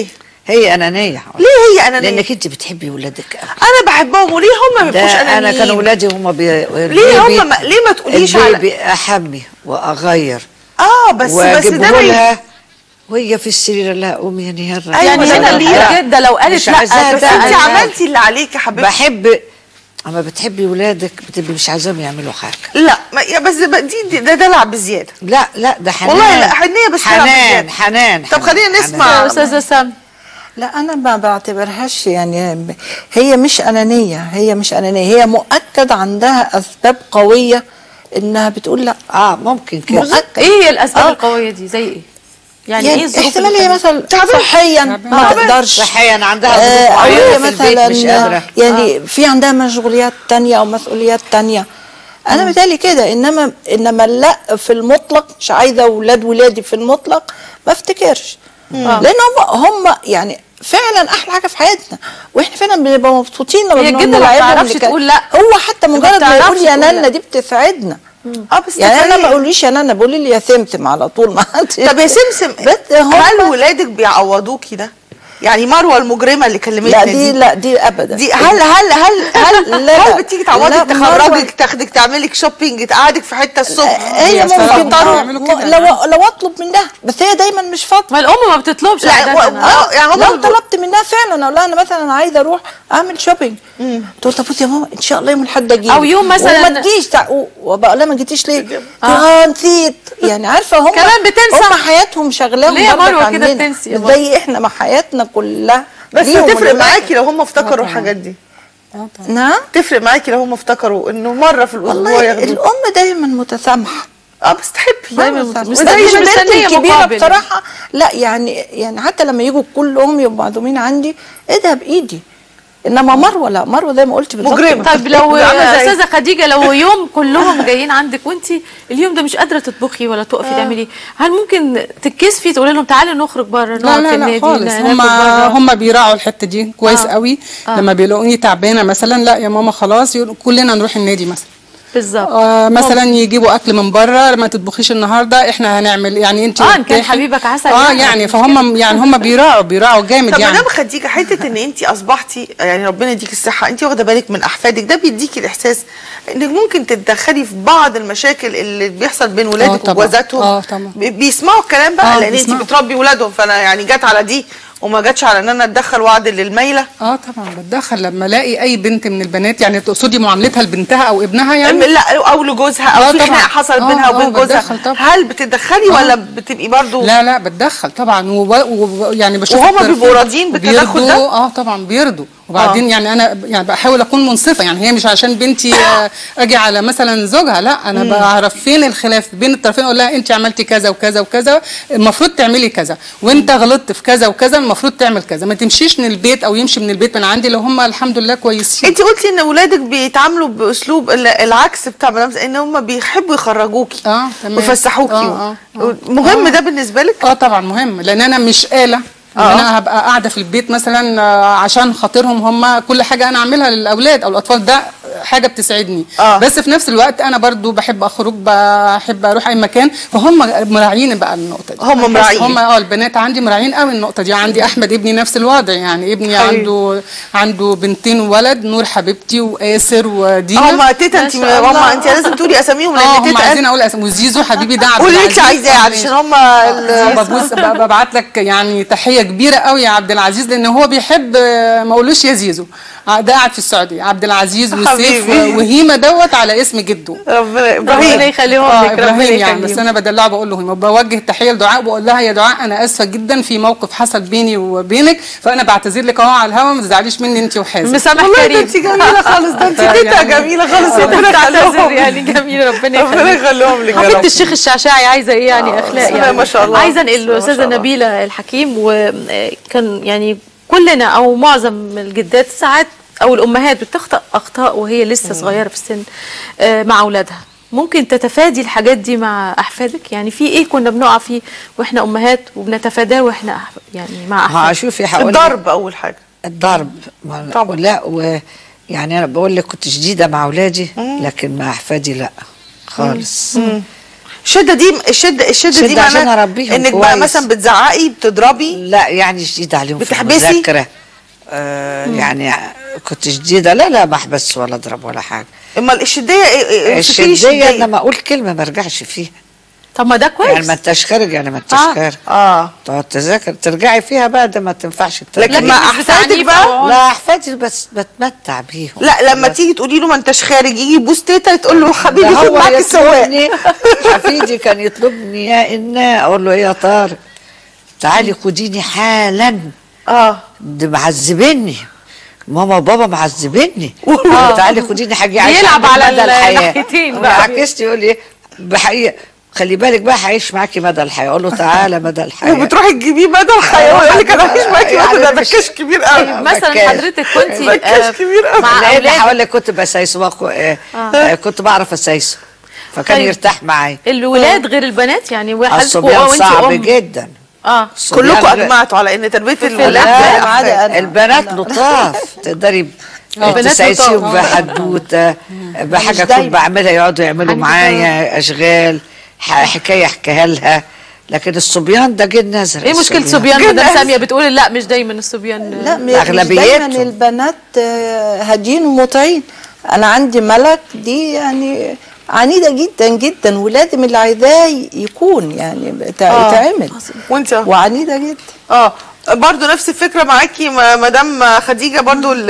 هي انانيه ليه هي انانيه لانك انت بتحبي ولادك قوي انا بحبهم وليه هم ما ده بيبقوش انا انانيين كان ولادي هم بي... ليه هم ما... ليه ما تقوليش على البيبي احمي واغير اه بس بس ده واجيبه ما ي- لها وهي في السرير قال لها قومي يا نهار أيوة، يعني بس هنا أنا ليه؟ الجده لو قالت مش لا عايزاها بس تبقى انت أنا- عملتي اللي عليك يا حبيبتي بحب اما بتحبي ولادك بتبقي مش عايزاهم يعملوا حاجه لا ما يا بس ده- دي دي- ده دلع بزياده لا لا ده حنان والله لا حنيه بس دلع حنان بزيادة. حنان طب حنان، خلينا حنان. نسمع يا استاذه سام لا انا ما بعتبرهاش يعني هي مش انانيه هي مش انانيه هي مؤكد عندها اسباب قويه انها بتقول لا اه ممكن كده مؤكد ايه هي الاسباب آه. القويه دي زي ايه يعني, يعني ايه الظروف احتمال اللي هي خلت- مثلا تعبانة. صحيا ما تعبانة. تقدرش صحيا عندها آه، ظروف أو معينه هي في البيت مش مثلا قادره يعني في عندها مشغوليات تانية او مسؤوليات تانية انا متهيألي كده انما انما لا في المطلق مش عايزه اولاد ولادي في المطلق ما افتكرش لان هم هم يعني فعلا احلى حاجه في حياتنا واحنا فعلا بنبقى مبسوطين لما هي بنقعد الجدة ما نلعبهم بتعرفش نك- تقول لا. هو حتى ما مجرد ما بتعرفش يقول يا تقول لا. نانا دي بتسعدنا اه بس يعني انا ما تخيلي. بقوليش يا نانا بقول لي يا سمسم على طول ما طب يا سمسم بس هم- هل ولادك بيعوضوكي ده؟ يعني مروه المجرمه اللي كلمتنا لا دي, دي لا دي ابدا دي هل هل هل هل لا، لا. هل بتيجي تعوضك لا، تخرجك مروة- تاخدك تعملك شوبينج تقعدك في حته الصبح هي هي بصراحة ممكن هم تروح بيعملوا كده لو لو اطلب منها بس هي دايما مش فاضيه ما الام ما بتطلبش لا عادة. و- اه يعني لو هم طلبت منها فعلا اقول لها انا مثلا عايزه اروح اعمل شوبينج تقول طب بصي يا ماما ان شاء الله يوم الاحد اجي أو يوم مثلاً- وما تجيش تع... و- وبقول لها ما جيتيش ليه؟ اه نسيت يعني عارفه هم كمان بتنسى. هم حياتهم شغلاهم ليه يا برضك مروة كده عننا. بتنسي يا زي احنا ما حياتنا كلها بس ليهم تفرق ولولاد. معاكي لو هم افتكروا الحاجات دي اه طبعا نعم تفرق معاكي لو هم افتكروا انه مره في الاسبوع والله ياخدوا الام دايما متسامحه اه بس تحبي دايما متسامحة. مش وزي مستنية بنتي الكبيره مقابل. بصراحه لا يعني يعني حتى لما يجوا كلهم يبقوا معزومين عندي ايه بايدي انما مروه لا مروه زي ما قلت بالظبط مجرمة. طيب لو عاملة زي- استاذه خديجه لو يوم كلهم جايين عندك وانت اليوم ده مش قادره تطبخي ولا تقفي تعملي هل ممكن تتكسفي تقولي لهم تعالوا نخرج بره لا نقعد في لا النادي لا خالص ناكل هم بره هم بيراعوا الحته دي كويس آه. قوي آه. لما بيلاقوني تعبانه مثلا لا يا ماما خلاص يقولوا كلنا نروح النادي مثلا بالظبط آه مثلا يجيبوا اكل من بره ما تطبخيش النهارده احنا هنعمل يعني انت آه، إن كان ارتاحي. حبيبك عسل اه يعني. يعني فهم يعني هم بيراعوا بيراعوا جامد طب يعني مدام خديجه حته ان انت اصبحتي يعني ربنا يديك الصحه انت واخده بالك من احفادك ده بيديكي الاحساس انك ممكن تتدخلي في بعض المشاكل اللي بيحصل بين ولادك طبعاً. وجوازاتهم آه، طبعاً. بي- بيسمعوا الكلام بقى آه، لان انت بيسمعوا. بتربي ولادهم فانا يعني جت على دي وما جاتش على ان انا اتدخل واعدل للميله اه طبعا بتدخل لما الاقي اي بنت من البنات يعني تقصدي معاملتها لبنتها او ابنها يعني لا او لجوزها او آه، في طبعاً. خناقه حصلت آه، بينها آه، وبين جوزها بتدخل طبعاً. هل بتتدخلي ولا بتبقي برضو لا لا بتدخل طبعا ويعني بشوف وهما الطرفين بيبقوا راضيين بالتدخل بيرضوا- ده؟ اه طبعا بيرضوا وبعدين آه. يعني انا يعني بحاول اكون منصفه يعني هي مش عشان بنتي آه، اجي على مثلا زوجها لا انا بعرف فين الخلاف بين الطرفين اقول لها انت عملتي كذا وكذا وكذا المفروض تعملي كذا وانت غلطت في كذا وكذا المفروض تعمل كذا ما تمشيش من البيت او يمشي من البيت من عندي لو هم الحمد لله كويسين انت قلتي ان ولادك بيتعاملوا باسلوب ال- العكس بتاع مدام ز- ان هم بيحبوا يخرجوكي اه تمام ويفسحوكي آه، آه، آه. مهم ده بالنسبه لك اه طبعا مهم لان انا مش آلة ان آه. انا هبقى قاعده في البيت مثلا آه، عشان خاطرهم هم كل حاجه انا اعملها للاولاد او الاطفال ده حاجه بتسعدني آه. بس في نفس الوقت انا برضو بحب اخرج بحب اروح اي مكان فهم مراعيين بقى النقطه دي هم بحس مراعيين. هم اه البنات عندي مراعيين قوي النقطه دي عندي احمد ابني نفس الوضع يعني ابني حبيبي. عنده عنده بنتين وولد نور حبيبتي واسر ودينا هم تيتا انت ما شاء هم الله. انت لازم تقولي اساميهم اه لان هم تيتا عايزين اقول اسم وزيزو حبيبي ده عبد قولي اللي انت العزيز. عايزاه آه، علشان ماشي. هم آه، ببص ب- ببعت لك يعني تحيه كبيره قوي يا عبد العزيز لان هو بيحب آه، ما اقولوش يا زيزو آه، ده قاعد في السعوديه عبد العزيز وسيف حبيبي. وهيمه دوت على اسم جده ربنا ربنا ابراهيم يخليهم اه لك ربنا ابراهيم يعني بس يخليهم انا بدلعه بقول له هيمه بوجه التحيه لدعاء بقول لها يا دعاء انا اسفه جدا في موقف حصل بيني وبينك فانا بعتذر لك اهو على الهوا ما تزعليش مني انت وحازم مسامح والله ده كريم انت جميله خالص ده انت تيتا يعني- جميله خالص ربنا تعتذر يخليهم يعني جميل ربنا ربنا يخليك يخليهم لك يا حفيدة رب الشيخ الشعشاعي عايزه ايه يعني اخلاق بسم الله يعني ما شاء الله. عايزه انقل بسم الله ما الاستاذه شاء الله. نبيله الحكيم وكان يعني كلنا او معظم الجدات ساعات او الامهات بتخطئ اخطاء وهي لسه صغيره في السن آه، مع اولادها ممكن تتفادي الحاجات دي مع احفادك يعني في ايه كنا بنقع فيه واحنا امهات وبنتفاداه واحنا أحف- يعني مع ها احفادنا شوفي هقول لك. الضرب اول حاجه الضرب ما- طبعا. لا و يعني انا بقول لك كنت شديده مع اولادي لكن مع احفادي لا خالص الشده دي الشده الشده دي شدة عشان معناها أربيهم انك بقى كويس. مثلا بتزعقي بتضربي لا يعني شديد عليهم في بتحبسي؟ المذاكره آه يعني كنت شديده لا لا ما احبس ولا اضرب ولا حاجه امال الشديه إيه- إيه- اوصفي لي الشديه لما اقول كلمه ما ارجعش فيها طب ما ده كويس يعني ما انتش خارج يعني ما انتش آه. خارج اه تقعد تذاكر ترجعي فيها بقى ده ما تنفعش ترجعي. لكن مع مش احفادك بتعنيف بقى أو- لا احفادي بس بتمتع بيهم لا لما بس. تيجي تقولي له ما انتش خارج يجي يبوس تيتا تقول له ده حبيبي خد هو معاك السواق يطلبني حفيدي كان يطلبني يا إنا أقول له إيه يا طارق تعالي خديني حالا اه ده معذبني ماما وبابا معذبني تعالي خديني حاجه عايشه بيلعب عندك على مدى الحياه الناحيتين بقى. عكستي يقول لي بحقيقة خلي بالك بقى هعيش معاكي مدى الحياه اقول له تعالى مدى الحياه وبتروحي تجيبيه بدل الحياه يقول لك انا عايش معاكي يعني وقت ده مش- بكاش كبير قوي مثلا بكاش. حضرتك كنت بكاش كبير قوي. مع لان اولادك هقول لك كنت بسايسه وأخو- آه، آه، كنت بعرف اسايسه فكان طيب. يرتاح معايا الولاد غير البنات يعني واحد الصبيان صعب جدا اه الصبيان كلكم غير- اجمعتوا على ان تربيه الولاد لا زي ما عدا الأحفاد. أنا. البنات لطاف تقدري البنات تسايسيهم لطاف. بحدوته بحاجه دايما. كنت بعملها يقعدوا يعملوا حاجة معايا اشغال ح- حكايه احكيها لها لكن الصبيان ده جن نزل ايه مشكله صبيان مدام ساميه بتقول لا مش دايما الصبيان لا م- مش أغلبيتهم. دايما البنات آه، هادين ومطيعين انا عندي ملك دي يعني عنيده جدا جدا ولازم اللي عايزاه يكون يعني تع- آه. يتعمل وانت وعنيده جدا اه برضو نفس الفكره معاكي م- مدام خديجه برضو ال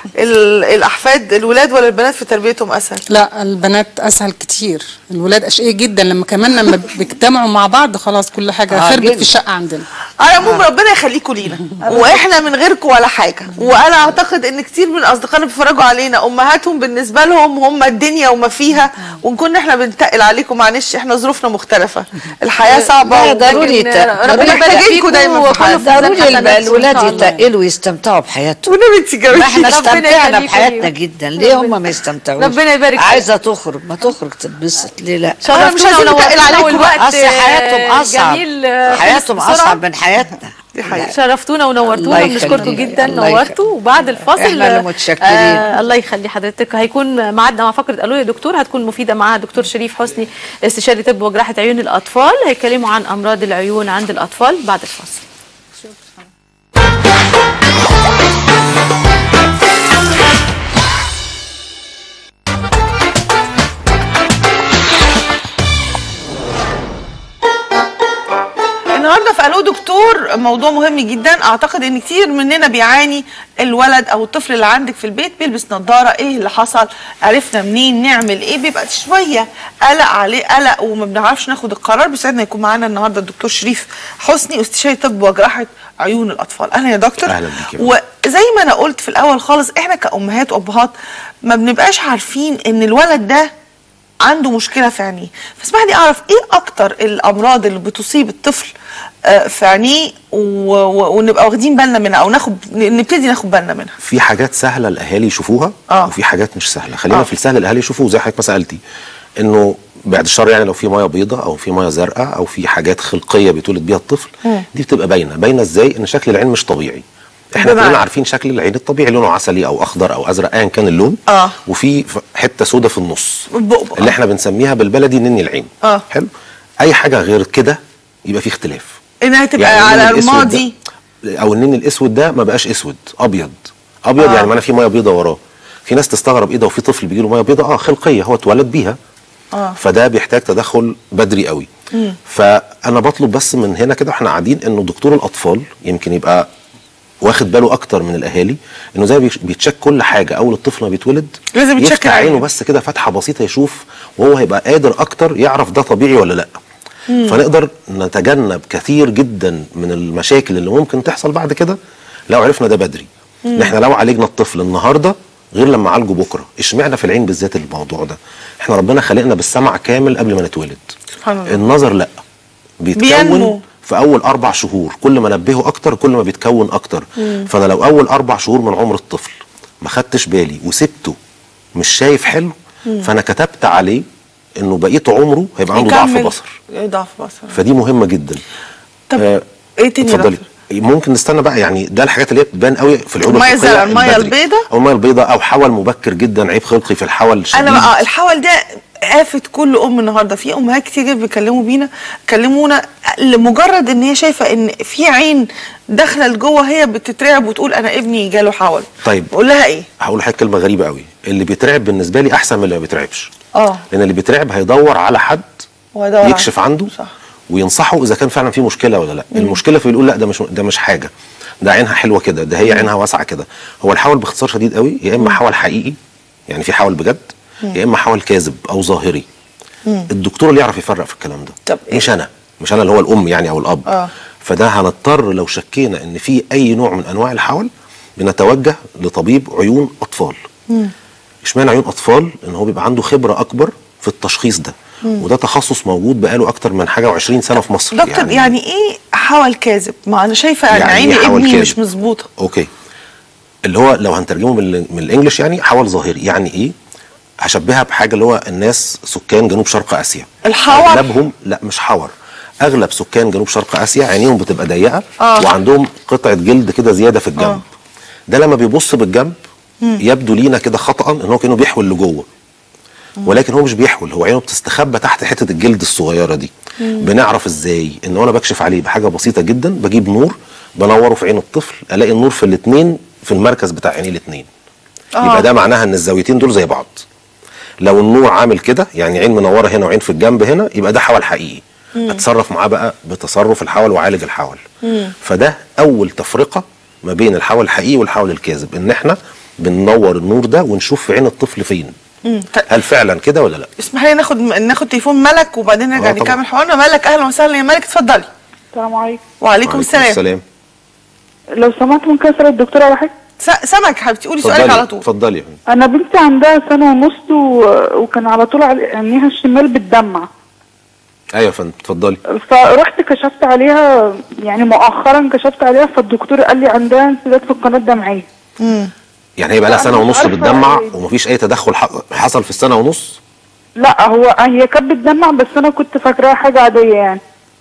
ال الاحفاد الولاد ولا البنات في تربيتهم اسهل لا البنات اسهل كتير الولاد اشقياء جدا لما كمان لما بيجتمعوا مع بعض خلاص كل حاجه آه، خربت جدا. في الشقه عندنا على العموم ربنا يخليكم لينا واحنا من غيركم ولا حاجه وانا اعتقد ان كتير من اصدقائنا بيتفرجوا علينا امهاتهم بالنسبه لهم هم الدنيا وما فيها وان كنا احنا بنتقل عليكم معلش احنا ظروفنا مختلفه الحياه صعبه لا ضروري لكن يت- ربنا ضروري يبارك محتاجينكم فيكم دايما في وكله حياتنا. في ميزان ضروري حسناتكم إن الولاد شاء الله. يتقلوا ويستمتعوا بحياتهم ونبي انت ما جاوبتي احنا ربنا استمتعنا يخليكم بحياتنا ليهم. جدا ليه هم ما يستمتعوش ربنا يبارك فيك. عايزه تخرج ما تخرج تتبسط ليه لا أنا مش شرفتونا عايزين نتقل ونورتونا عليكم والوقت اصل حياتهم آه، اصعب جميل آه، حياتهم بسرعة. اصعب من حياتنا دي حقيقة. شرفتونا ونورتونا الله بنشكركم يخليك. جدا الله نورتوا وبعد الفاصل إحنا اللي آه، متشكرين. آه الله يخلي حضرتك هيكون معدنا مع فقره قالوا يا دكتور هتكون مفيده معاها دكتور شريف حسني استشاري طب وجراحه عيون الاطفال هيتكلموا عن امراض العيون عند الاطفال بعد الفاصل النهارده في الو دكتور موضوع مهم جدا اعتقد ان كتير مننا بيعاني الولد او الطفل اللي عندك في البيت بيلبس نظاره ايه اللي حصل عرفنا منين نعمل ايه بيبقى شويه قلق عليه قلق وما بنعرفش ناخد القرار بيسعدنا يكون معانا النهارده الدكتور شريف حسني استشاري طب وجراحه عيون الاطفال اهلا يا دكتور أهلا بيك يا وزي ما انا قلت في الاول خالص احنا كامهات وابهات ما بنبقاش عارفين ان الولد ده عنده مشكله في عينيه فاسمح لي اعرف ايه اكتر الامراض اللي بتصيب الطفل آه، في عينيه و- و- ونبقى واخدين بالنا منها او ناخد نبتدي ناخد بالنا منها في حاجات سهله الاهالي يشوفوها آه. وفي حاجات مش سهله خلينا آه. في السهل الاهالي يشوفوه زي حضرتك ما سالتي انه بعد الشر يعني لو في ميه بيضاء او في ميه زرقاء او في حاجات خلقيه بيتولد بيها الطفل دي بتبقى باينه باينه ازاي ان شكل العين مش طبيعي احنا بمعنى؟ كلنا عارفين شكل العين الطبيعي لونه عسلي او اخضر او ازرق ايا كان اللون آه. وفي ف- حته سودة في النص البؤبؤ. اللي احنا بنسميها بالبلدي نني العين آه. حلو اي حاجه غير كده يبقى في اختلاف انها تبقى النين على الأسود الماضي ده او النين الاسود ده ما بقاش اسود ابيض ابيض آه. يعني معناه في ميه بيضه وراه في ناس تستغرب ايه ده وفي طفل بيجي له ميه بيضه اه خلقيه هو اتولد بيها آه. فده بيحتاج تدخل بدري قوي فانا بطلب بس من هنا كده احنا قاعدين انه دكتور الاطفال يمكن يبقى واخد باله اكتر من الاهالي انه زي بيش- بيتشك كل حاجه اول الطفل ما بيتولد لازم يتشك يفتح عينه عينه. بس كده فتحه بسيطه يشوف وهو هيبقى قادر اكتر يعرف ده طبيعي ولا لا فنقدر نتجنب كثير جدا من المشاكل اللي ممكن تحصل بعد كده لو عرفنا ده بدري ان احنا لو عالجنا الطفل النهارده غير لما عالجه بكره اشمعنى في العين بالذات الموضوع ده احنا ربنا خلقنا بالسمع كامل قبل ما نتولد سبحان الله. النظر لا بيتكون بينمو. في اول اربع شهور كل ما نبهه اكتر كل ما بيتكون اكتر فانا لو اول اربع شهور من عمر الطفل ما خدتش بالي وسبته مش شايف حلو فانا كتبت عليه انه بقيه عمره هيبقى عنده ضعف يكمل. بصر إيه ضعف بصر فدي مهمه جدا طب آه، ايه تاني يا اتفضلي دكتور؟ ممكن نستنى بقى يعني ده الحاجات اللي هي بتبان قوي في العيون المية الخلقية الزرقاء، المية البدري. البيضاء؟ او الميه البيضاء او حول مبكر جدا عيب خلقي في الحول شديد انا بقى الحول ده آفة كل ام النهارده في امهات كتير جدا بيكلموا بينا كلمونا لمجرد ان هي شايفه ان في عين داخله لجوه هي بتترعب وتقول انا ابني جاله حول طيب بقول لها ايه هقول لحضرتك كلمه غريبه قوي اللي بيترعب بالنسبه لي احسن من اللي ما بيترعبش اه لان اللي بيترعب هيدور على حد وهيدور على- يكشف عنده صح. وينصحه اذا كان فعلا في مشكله ولا لا المشكله في يقول لا ده مش ده مش حاجه ده عينها حلوه كده ده هي عينها واسعه كده هو الحول باختصار شديد قوي يا اما حول حقيقي يعني في حول بجد يا اما حول كاذب او ظاهري الدكتور اللي يعرف يفرق في الكلام ده طب إيه؟ مش انا مش انا اللي هو الام يعني او الاب آه. فده هنضطر لو شكينا ان في اي نوع من انواع الحول بنتوجه لطبيب عيون اطفال اشمعنى عيون اطفال ان هو بيبقى عنده خبره اكبر في التشخيص ده وده تخصص موجود بقاله اكتر من حاجه و20 سنه في مصر دكتور يعني, يعني ايه حول كاذب ما انا شايفه يعني, يعني عين إيه حول ابني كاذب؟ مش مظبوطه اوكي اللي هو لو هنترجمه من, ال- من الانجليش يعني حول ظاهري يعني ايه هشبهها بحاجه اللي هو الناس سكان جنوب شرق اسيا الحور؟ اغلبهم لا مش حور اغلب سكان جنوب شرق اسيا عينيهم بتبقى ضيقه آه. وعندهم قطعه جلد كده زياده في الجنب آه. ده لما بيبص بالجنب يبدو لينا كده خطا ان هو كانه بيحول لجوه ولكن هو مش بيحول هو عينه بتستخبى تحت حته الجلد الصغيره دي بنعرف ازاي ان انا بكشف عليه بحاجه بسيطه جدا بجيب نور بنوره في عين الطفل الاقي النور في الاثنين في المركز بتاع عينيه الاثنين آه. يبقى ده معناها ان الزاويتين دول زي بعض لو النور عامل كده يعني عين منوره هنا وعين في الجنب هنا يبقى ده حول حقيقي اتصرف معاه بقى بتصرف الحول واعالج الحول فده اول تفرقه ما بين الحول الحقيقي والحول الكاذب ان احنا بننور النور ده ونشوف في عين الطفل فين طيب. هل فعلا كده ولا لا اسمح لي ناخد ناخد تليفون ملك وبعدين نرجع آه، طبعا. نكمل حوارنا ملك اهلا وسهلا يا ملك اتفضلي السلام عليكم وعليكم السلام السلام لو سمحت ممكن اسال الدكتوره على حاجه س- سمك حبيبتي قولي سؤالك اتفضلي على طول اتفضلي يا فندم. انا بنتي عندها سنه ونص و... وكان على طول عل- عينيها الشمال بتدمع ايوه يا فندم اتفضلي فرحت كشفت عليها يعني مؤخرا كشفت عليها فالدكتور قال لي عندها انسداد في القناه الدمعيه يعني هي بقى لها لا، سنه مش ونص عارفة بتدمع إيه. ومفيش اي تدخل ح- حصل في السنه ونص لا هو هي كانت بتدمع بس انا كنت فاكراها حاجه عاديه يعني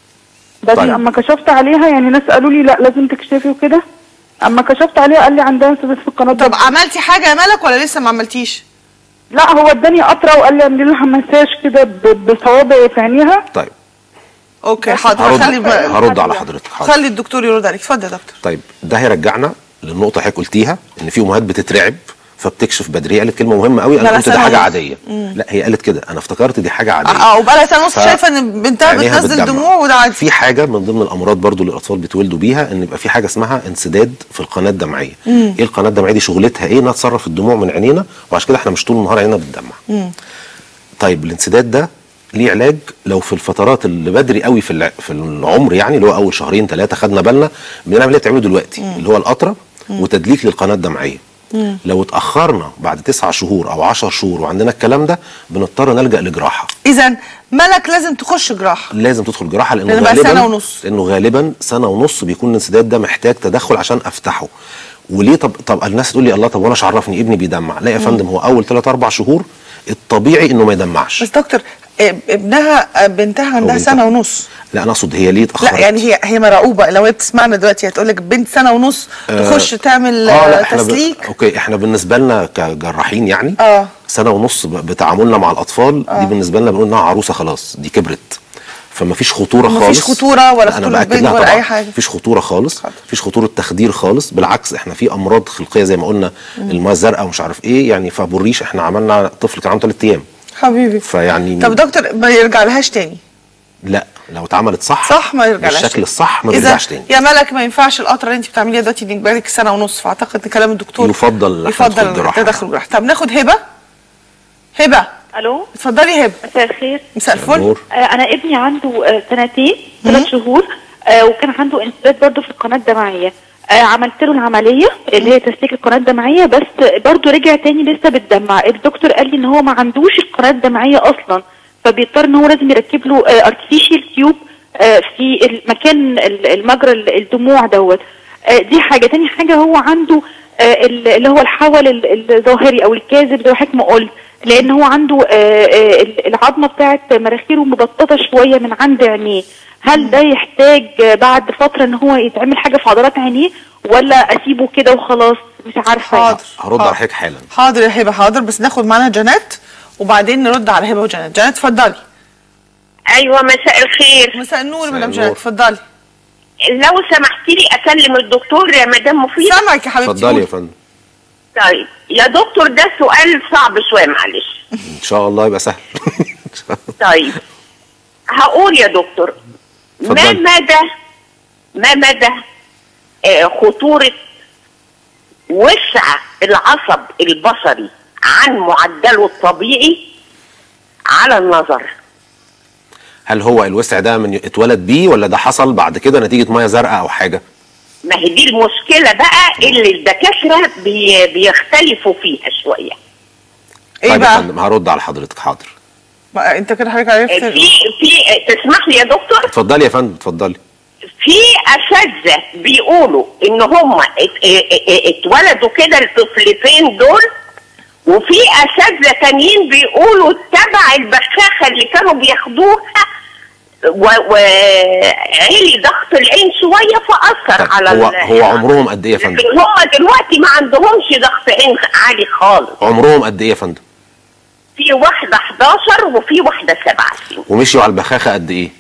بس طيب. اما كشفت عليها يعني ناس قالوا لي لا لازم تكشفي وكده اما كشفت عليها قال لي عندها انسداد في القناه طب الدمعيه عملتي حاجه يا ملك ولا لسه ما عملتيش لا هو اداني قطره وقال لي اعملي لها مساج كده ب- بصوابعي في عينيها طيب اوكي حاضر هرد خلي هرد على حضرتك حاضر خلي الدكتور يرد عليك اتفضل يا دكتور طيب ده هيرجعنا للنقطه اللي حضرتك قلتيها ان في امهات بتترعب فبتكشف بدري هي قالت كلمه مهمه قوي لا، انا لا، قلت ده سنة حاجه ونص. عاديه لا هي قالت كده انا افتكرت دي حاجه عاديه اه وبقالها سنه ونص ف- شايفه ان بنتها عينيها بتنزل بتدمع. دموع وده عادي في حاجه من ضمن الامراض برضو اللي الاطفال بيتولدوا بيها ان يبقى في حاجه اسمها انسداد في القناه الدمعيه ايه القناه الدمعيه دي شغلتها ايه انها تصرف الدموع من عينينا وعشان كده احنا مش طول النهار عينينا بتدمع طيب الانسداد ده ليه علاج لو في الفترات اللي بدري قوي في الع- في العمر يعني اللي هو اول شهرين ثلاثه خدنا بالنا بنعمل اللي بتعمله دلوقتي اللي هو القطره وتدليك للقناه الدمعيه لو اتاخرنا بعد تسعة شهور او عشر شهور وعندنا الكلام ده بنضطر نلجا لجراحه اذا ملك لازم تخش جراحه لازم تدخل جراحه لانه لأن بقى غالبا سنة ونص. لانه غالبا سنه ونص بيكون الانسداد ده محتاج تدخل عشان افتحه وليه طب طب الناس تقول لي الله طب وانا مش عرفني ابني بيدمع لا يا فندم هو اول 3 4 شهور الطبيعي انه ما يدمعش بس دكتور اب- ابنها بنتها عندها بنتها. سنه ونص لا انا اقصد هي ليه اتاخرت لا يعني هي هي مرعوبه لو هي بتسمعنا دلوقتي هتقول لك بنت سنه ونص تخش تعمل اه لا آه احنا ب... تسليك اوكي احنا بالنسبه لنا كجراحين يعني اه. سنه ونص ب- بتعاملنا مع الاطفال دي بالنسبه لنا بنقول انها عروسه خلاص دي كبرت فما فيش خطوره مفيش خالص خطورة ولا لا، أنا خطورة بأكد بنج لها ولا طبعاً. أي حاجة. مفيش خطوره خالص حاضر. مفيش خطوره تخدير خالص بالعكس احنا في امراض خلقيه زي ما قلنا الماء الزرقاء ومش عارف ايه يعني فبوريش احنا عملنا طفل كان عنده ثلاث ايام حبيبي فيعني طب دكتور ما يرجع لهاش تاني لا لو اتعملت صح صح ما يرجع لهاش بالشكل الصح ما إذا بيرجعش تاني يا ملك ما ينفعش القطره اللي انت بتعمليها دلوقتي دي بالك سنه ونص فاعتقد ان كلام الدكتور يفضل إن إحنا ندخل يفضل جراحة. تدخل جراحه طب ناخد هبه هبه الو اتفضلي هبه مساء الخير مساء الفل نور. آه، انا ابني عنده آه، سنتين ثلاث شهور آه، وكان عنده انسداد برضه في القناه الدمعيه آه، عملت له العمليه اللي هي تسليك القناه الدمعيه بس برضه رجع تاني لسه بتدمع الدكتور قال لي ان هو ما عندوش القناه الدمعيه اصلا فبيضطر ان هو لازم يركب له ارتفيشال تيوب في المكان ال- المجرى ال- الدموع دوت آه، دي حاجه تاني حاجه هو عنده آه، ال- اللي هو الحول ال- الظاهري او الكاذب زي ما حضرتك ما قلت لان هو عنده آه، آه، ال- العظمه بتاعت مناخيره مبططه شويه من عند عينيه هل ده يحتاج آه، بعد فتره ان هو يتعمل حاجه في عضلات عينيه ولا اسيبه كده وخلاص مش عارفه يعني. حاضر هرد على حضرتك حالا حاضر يا هبه حاضر بس ناخد معانا جنات وبعدين نرد على هبه وجنات جنات اتفضلي ايوه مساء الخير مساء النور مساء مدام النور. جنات اتفضلي لو سمحتي لي اكلم الدكتور يا مدام مفيدة سامعك يا حبيبتي اتفضلي قولي. يا فندم طيب يا دكتور ده سؤال صعب شويه معلش ان شاء الله يبقى سهل طيب هقول يا دكتور ما اتفضلي. مدى ما مدى آه، خطورة وسع العصب البصري عن معدله الطبيعي على النظر هل هو الوسع ده من اتولد بيه ولا ده حصل بعد كده نتيجه ميه زرقاء او حاجه ما هي دي المشكلة بقى اللي الدكاترة بي بيختلفوا فيها شوية ايه طيب يا بقى فندم هرد على حضرتك حاضر ما انت كده حضرتك عرفت في في تسمح لي يا دكتور اتفضلي يا فندم اتفضلي في اساتذه بيقولوا ان هم ات- ات- ات- اتولدوا كده الطفلتين دول وفي اساتذه تانيين بيقولوا تبع البخاخه اللي كانوا بياخدوها و- وعلي ضغط العين شويه فاثر طيب على هو ال- هو عمرهم قد ايه يا فندم لكن هم دلوقتي ما عندهمش ضغط عين عالي خالص عمرهم قد ايه يا فندم في واحده 11 وفي واحده 7 سنين ومشيوا على البخاخه قد ايه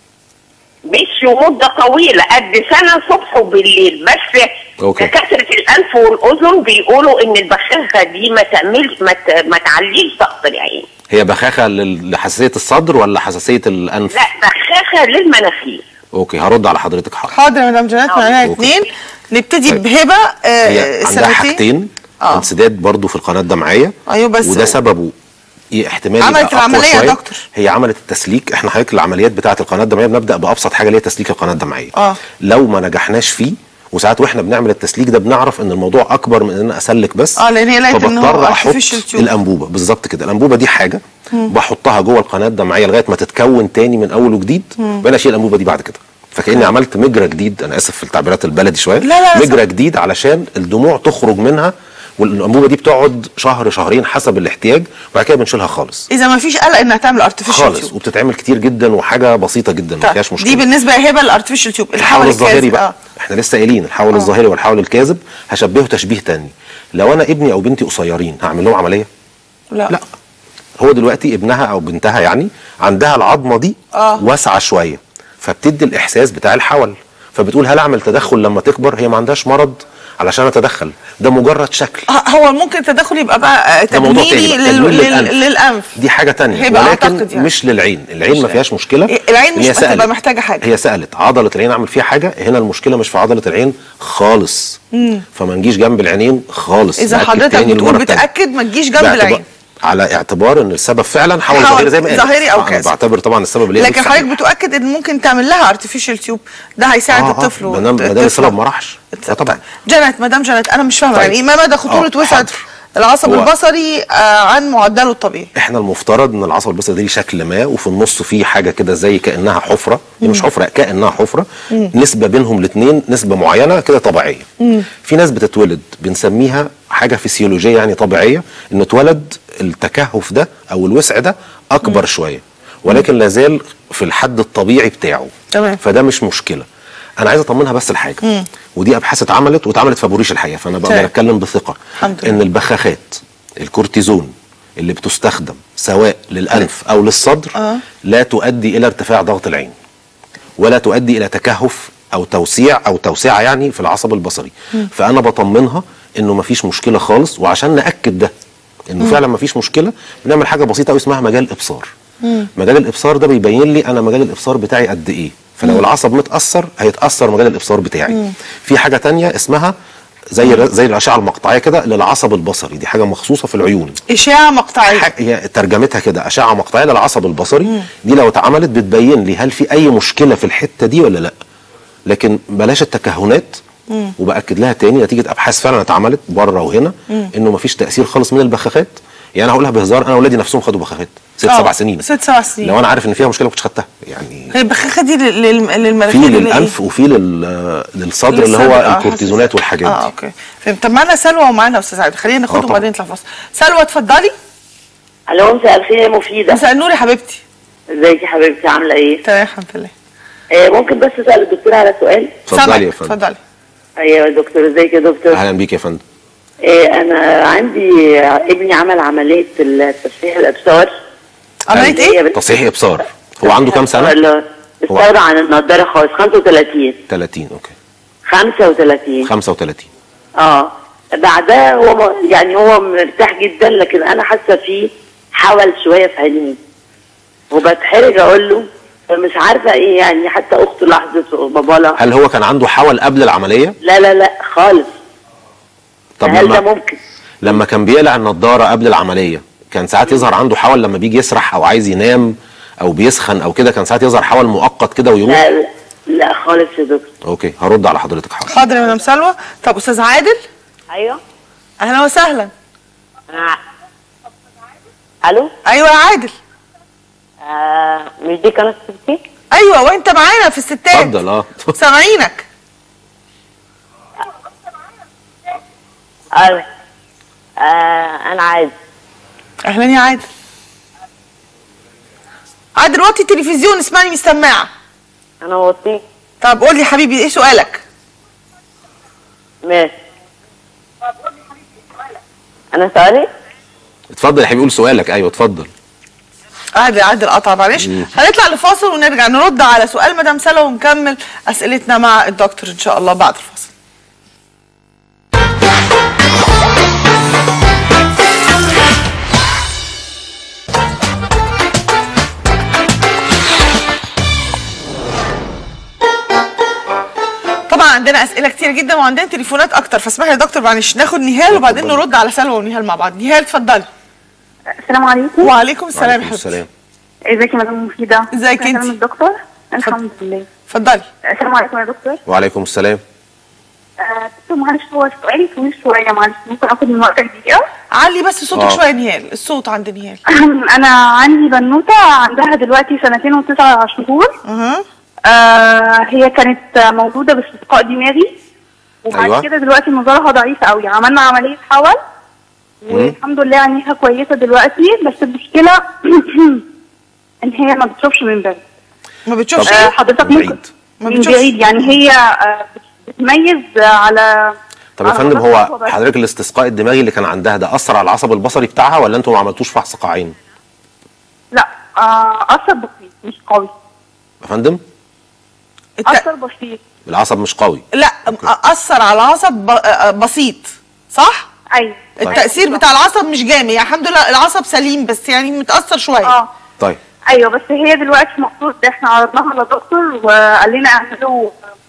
مشوا مدة طويلة قد سنة صبح وبالليل بس أوكي. دكاترة الأنف والأذن بيقولوا إن البخاخة دي ما تعملش ما, ت- ما تعليش ضغط العين هي بخاخه لل- لحساسيه الصدر ولا حساسيه الانف لا بخاخة للمناخير اوكي هرد على حضرتك حاضر حاضر يا مدام جنات معانا أوكي. اتنين نبتدي طيب. بهبه آه، هي عندها سنتين حاجتين آه. انسداد برضو في القناه الدمعيه ايوه بس وده سببه ي- احتمال عملت يبقى أقوى العملية يا شوية. دكتور. هي عملت التسليك احنا حضرتك العمليات بتاعه القناه الدمعيه بنبدا بابسط حاجه اللي هي تسليك القناه الدمعيه اه لو ما نجحناش فيه وساعات واحنا بنعمل التسليك ده بنعرف ان الموضوع اكبر من ان انا اسلك بس اه لان هي لقيت ان هو فبضطر احط artificial tube. الانبوبه بالظبط كده الانبوبه دي حاجه مم. بحطها جوه القناه الدمعيه لغايه ما تتكون تاني من اول وجديد مم. وانا اشيل الانبوبه دي بعد كده فكاني عملت مجرى جديد انا اسف في التعبيرات البلدي شويه لا، لا، مجرى صح. جديد علشان الدموع تخرج منها والانبوبه دي بتقعد شهر شهرين حسب الاحتياج وبعد كده بنشيلها خالص اذا ما فيش قلق انها تعمل ارتفيشال خالص وبتتعمل كتير جدا وحاجه بسيطه جدا ما فيهاش مشكله دي بالنسبه يا هبه الارتفيشال تيوب الحول الظاهري الكاذب بقى اه احنا لسه قايلين الحول الظاهري والحول الكاذب هشبهه تشبيه تاني لو انا ابني او بنتي قصيرين هعمل لهم عمليه لا لا هو دلوقتي ابنها او بنتها يعني عندها العظمه دي اه واسعه شويه فبتدي الاحساس بتاع الحول فبتقول هل اعمل تدخل لما تكبر هي ما عندهاش مرض علشان اتدخل ده مجرد شكل آه، هو ممكن التدخل يبقى بقى آه، ده موضوع تجميلي تاني بقى، لل... تجميل لل... للأنف. للانف دي حاجه تانية هيبقى ولكن أعتقد يعني. مش للعين العين ما فيهاش مشكله العين مش هي هتبقى سألت. محتاجه حاجه هي سالت عضله العين اعمل فيها حاجه هنا المشكله مش في عضله العين خالص مم. فما نجيش جنب العينين خالص اذا نأكد حضرتك تاني بتقول المرة التانية. بتاكد ما تجيش جنب باعتبار- العين على اعتبار ان السبب فعلا حول حول ظاهري زي ما قالت ظاهري أو أنا كاذب. بعتبر طبعا السبب اللي هي لكن بتستخدمه. حضرتك بتؤكد ان ممكن تعمل لها ارتفيشال تيوب ده هيساعد آه، آه، الطفل ما دام- ما دام والطفلة. السبب ما راحش آه، طبعا جنت مدام جنت انا مش فاهمه طيب. يعني ايه ما مدى خطوره آه، وسعه حاضر. العصب هو- البصري آه عن معدله الطبيعي احنا المفترض ان العصب البصري دي شكل ما وفي النص فيه حاجه كده زي كانها حفره هي مش مم. حفره كانها حفره مم. نسبه بينهم الاثنين نسبه معينه كده طبيعيه مم. في ناس بتتولد بنسميها حاجه فسيولوجيه يعني طبيعيه ان اتولد التكهف ده او الوسع ده اكبر شويه ولكن لازال في الحد الطبيعي بتاعه تمام فده مش مشكله انا عايز اطمنها بس الحاجه مم. ودي ابحاث اتعملت واتعملت في بوريش الحقيقه فانا بقدر تمام. اتكلم بثقه الحمد لله. ان البخاخات الكورتيزون اللي بتستخدم سواء للانف او للصدر اه لا تؤدي الى ارتفاع ضغط العين ولا تؤدي الى تكهف او توسيع او توسعه يعني في العصب البصري مم. فانا بطمنها انه مفيش مشكله خالص وعشان ناكد ده انه مم. فعلا مفيش مشكله بنعمل حاجه بسيطه قوي اسمها مجال ابصار مم. مجال الابصار ده بيبين لي انا مجال الابصار بتاعي قد ايه فلو مم. العصب متاثر هيتاثر مجال الابصار بتاعي مم. في حاجه تانية اسمها زي زي الاشعه المقطعيه كده للعصب البصري دي حاجه مخصوصه في العيون اشاعه مقطعيه هي ترجمتها كده اشعه مقطعيه للعصب البصري مم. دي لو اتعملت بتبين لي هل في اي مشكله في الحته دي ولا لا لكن بلاش التكهنات مم. وباكد لها تاني نتيجه ابحاث فعلا اتعملت بره وهنا مم. انه مفيش تاثير خالص من البخاخات يعني انا هقولها بهزار انا اولادي نفسهم خدوا بخاخات ست آه، سبع سنين ست سبع سنين لو انا عارف ان فيها مشكله ما كنتش خدتها يعني هي البخاخه دي لل- لل- في للمناخير اللي للانف وفي لل- للصدر اللي للصدر، هو آه، الكورتيزونات والحاجات اه دي اوكي فهمت طب معانا سلوى ومعانا استاذ عادل خلينا ناخدهم طبعا. وبعدين نطلع فاصل سلوى اتفضلي الو مساء الخير يا مفيدة مساء النور يا حبيبتي ازيك يا حبيبتي عاملة ايه؟ تمام الحمد لله آه ممكن بس اسأل الدكتور على سؤال؟ اتفضلي يا فندم اتفضلي ايوه يا دكتور ازيك يا دكتور؟ اهلا بيك يا فندم إيه انا عندي ابني عمل عمليه تصحيح الابصار عمليه ايه؟ تصحيح ابصار هو عنده كام سنه؟ لا استغنى عن النضاره خالص 35 30 اوكي 35 35 اه بعدها هو م- يعني هو مرتاح جدا لكن انا حاسه فيه حول شويه في عينيه وبتحرج اقول له فمش عارفه ايه يعني حتى اخته لاحظت وبابا لا هل هو كان عنده حول قبل العمليه؟ لا لا لا خالص طب هل ده لما ممكن لما كان بيقلع النضاره قبل العمليه كان ساعات يظهر عنده حول لما بيجي يسرح او عايز ينام او بيسخن او كده كان ساعات يظهر حول مؤقت كده ويروح لا لا, لا خالص يا دكتور اوكي هرد على حضرتك حاضر حاضر يا مدام سلوى طب استاذ عادل ايوه اهلا وسهلا أنا... الو ايوه يا عادل آه مش دي قناه ستي ايوه وانت معانا في الستات اتفضل اه سامعينك ايوه آه انا عايز اهلا يا عادل عادل وطي التلفزيون اسمعني من السماعه انا وطي طب قول لي حبيبي ايه سؤالك ماشي انا سؤالي اتفضل يا حبيبي قول سؤالك ايوه اتفضل عادل عادل قطع معلش مم. هنطلع لفاصل ونرجع نرد على سؤال مدام سلوى ونكمل اسئلتنا مع الدكتور ان شاء الله بعد الفاصل طبعا عندنا اسئله كتير جدا وعندنا تليفونات اكتر فاسمح لي يا دكتور معلش ناخد نهال وبعدين نرد على سلوى ونهال مع بعض نهال اتفضلي السلام عليكم وعليكم السلام يا حبيبتي السلام ازيك يا مدام مفيدة ازيك أهلاً انتي؟ الدكتور الحمد لله اتفضلي السلام عليكم يا دكتور وعليكم السلام آه، دكتور معلش هو سؤالي طويل شوية معلش ممكن اخد من وقتك دقيقة علي بس صوتك آه. شويه نهال الصوت عند نهال انا عندي بنوتة عندها دلوقتي سنتين وتسع شهور اها آه هي كانت مولودة باستسقاء دماغي وبعد أيوة. كده دلوقتي نظرها ضعيف قوي عملنا عملية حول والحمد لله عينيها كويسة دلوقتي بس المشكلة ان هي ما بتشوفش من بعيد ما بتشوفش آه حضرتك ممكن بعيد ما من بتشوفش بعيد يعني هي آه بتميز على طب يا على فندم مدار هو خطوة بس. حضرتك الاستسقاء الدماغي اللي كان عندها ده اثر على العصب البصري بتاعها ولا انتوا ما عملتوش فحص قاعين لا آه اثر بسيط مش قوي يا فندم الت... اثر بسيط العصب مش قوي لا اثر على العصب ب... آه، بسيط صح ايوه التاثير بتاع العصب مش جامد يعني الحمد لله العصب سليم بس يعني متاثر شويه اه طيب ايوه بس هي دلوقتي المفروض احنا عرضناها للدكتور وقال لنا اعملوا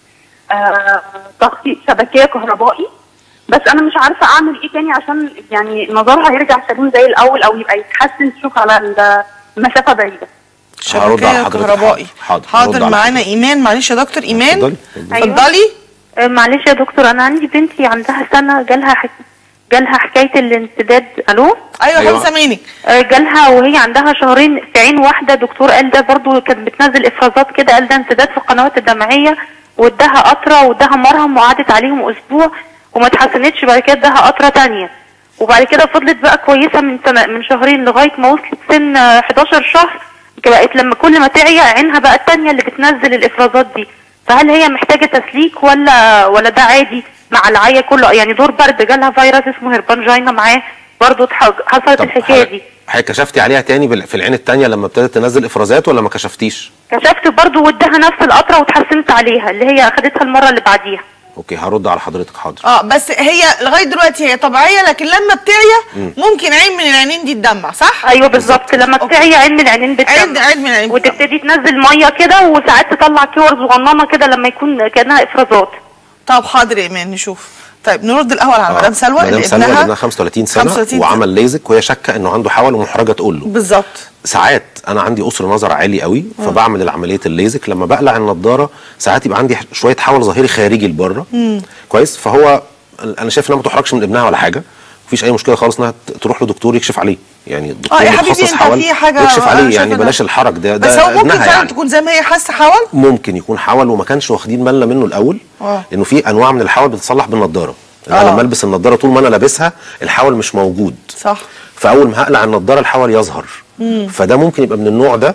آه تخطيط شبكيه كهربائي بس انا مش عارفه اعمل ايه تاني عشان يعني نظرها يرجع سليم زي الاول او يبقى يتحسن تشوف على المسافه بعيده هرد على شبكيه حضرتك كهربائي حاضر حاضر هرد على معانا ايمان معلش يا دكتور ايمان اتفضلي اتفضلي. اتفضلي آه، معلش يا دكتور انا عندي بنتي عندها سنه جالها حك... جالها حكايه الانسداد الو ايوه أيوة. أيوة. سامعينك آه، جالها وهي عندها شهرين في عين واحده دكتور قال ده برضو كانت بتنزل افرازات كده قال ده انسداد في القنوات الدمعيه واداها قطره واداها مرهم وقعدت عليهم اسبوع وما اتحسنتش بعد كده اداها قطره تانية وبعد كده فضلت بقى كويسه من سنة من شهرين لغايه ما وصلت سن آه، 11 شهر بقت لما كل ما تعيا عينها بقى التانية اللي بتنزل الافرازات دي فهل هي محتاجه تسليك ولا ولا ده عادي مع العيا كله يعني دور برد جالها فيروس اسمه هيربانجينا معاه برضه اتح- حصلت طب الحكايه دي حضرتك كشفتي عليها تاني بال- في العين التانية لما ابتدت تنزل افرازات ولا ما كشفتيش كشفت برضو واداها نفس القطره واتحسنت عليها اللي هي اخدتها المره اللي بعديها اوكي هرد على حضرتك حاضر اه بس هي لغايه دلوقتي هي طبيعيه لكن لما بتعيا ممكن عين من العينين دي تدمع صح؟ ايوه بالظبط لما بتعيا عين من العينين عين بتدمع عين من العينين بتدمع. وتبتدي تنزل ميه كده وساعات تطلع كور صغننه كده لما يكون كانها افرازات طب حاضر يا ايمان نشوف طيب نرد الاول على آه. مدام سلوى مدام اللي سلوى اللي ابنها ابنها 35 سنه 35 وعمل ليزك وهي شاكه انه عنده حول ومحرجه تقول له بالظبط ساعات انا عندي قصر نظر عالي قوي فبعمل العمليه الليزك لما بقلع النضاره ساعات يبقى عندي شويه حول ظاهري خارجي لبره كويس فهو انا شايف انها ما تحرجش من ابنها ولا حاجه مفيش اي مشكله خالص انها ت- تروح لدكتور يكشف عليه يعني الدكتور اه يا حبيبي متخصص انت حول في حاجه يكشف أنا عليه شايفة يعني ده. بلاش الحرج ده بس ده هو ممكن ابنها فعلا يعني تكون زي ما هي حاسه حول ممكن يكون حول وما كانش واخدين بالنا منه الاول اه. لانه في انواع من الحول بتتصلح بالنضاره انا اه. لما البس النضاره طول ما انا لابسها الحول مش موجود صح فاول ما هقلع النضاره الحول يظهر فده ممكن يبقى من النوع ده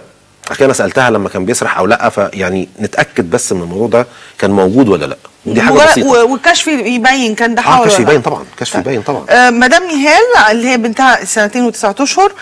عشان كده انا سالتها لما كان بيسرح او لا فيعني نتاكد بس من الموضوع ده كان موجود ولا لا ودي حاجه ولا- بسيطه و- والكشف يبين كان ده اه حول كشف ولا لا؟ يبين طبعا كشف يبين طبعا آه مدام نهال اللي هي بنتها سنتين وتسعة اشهر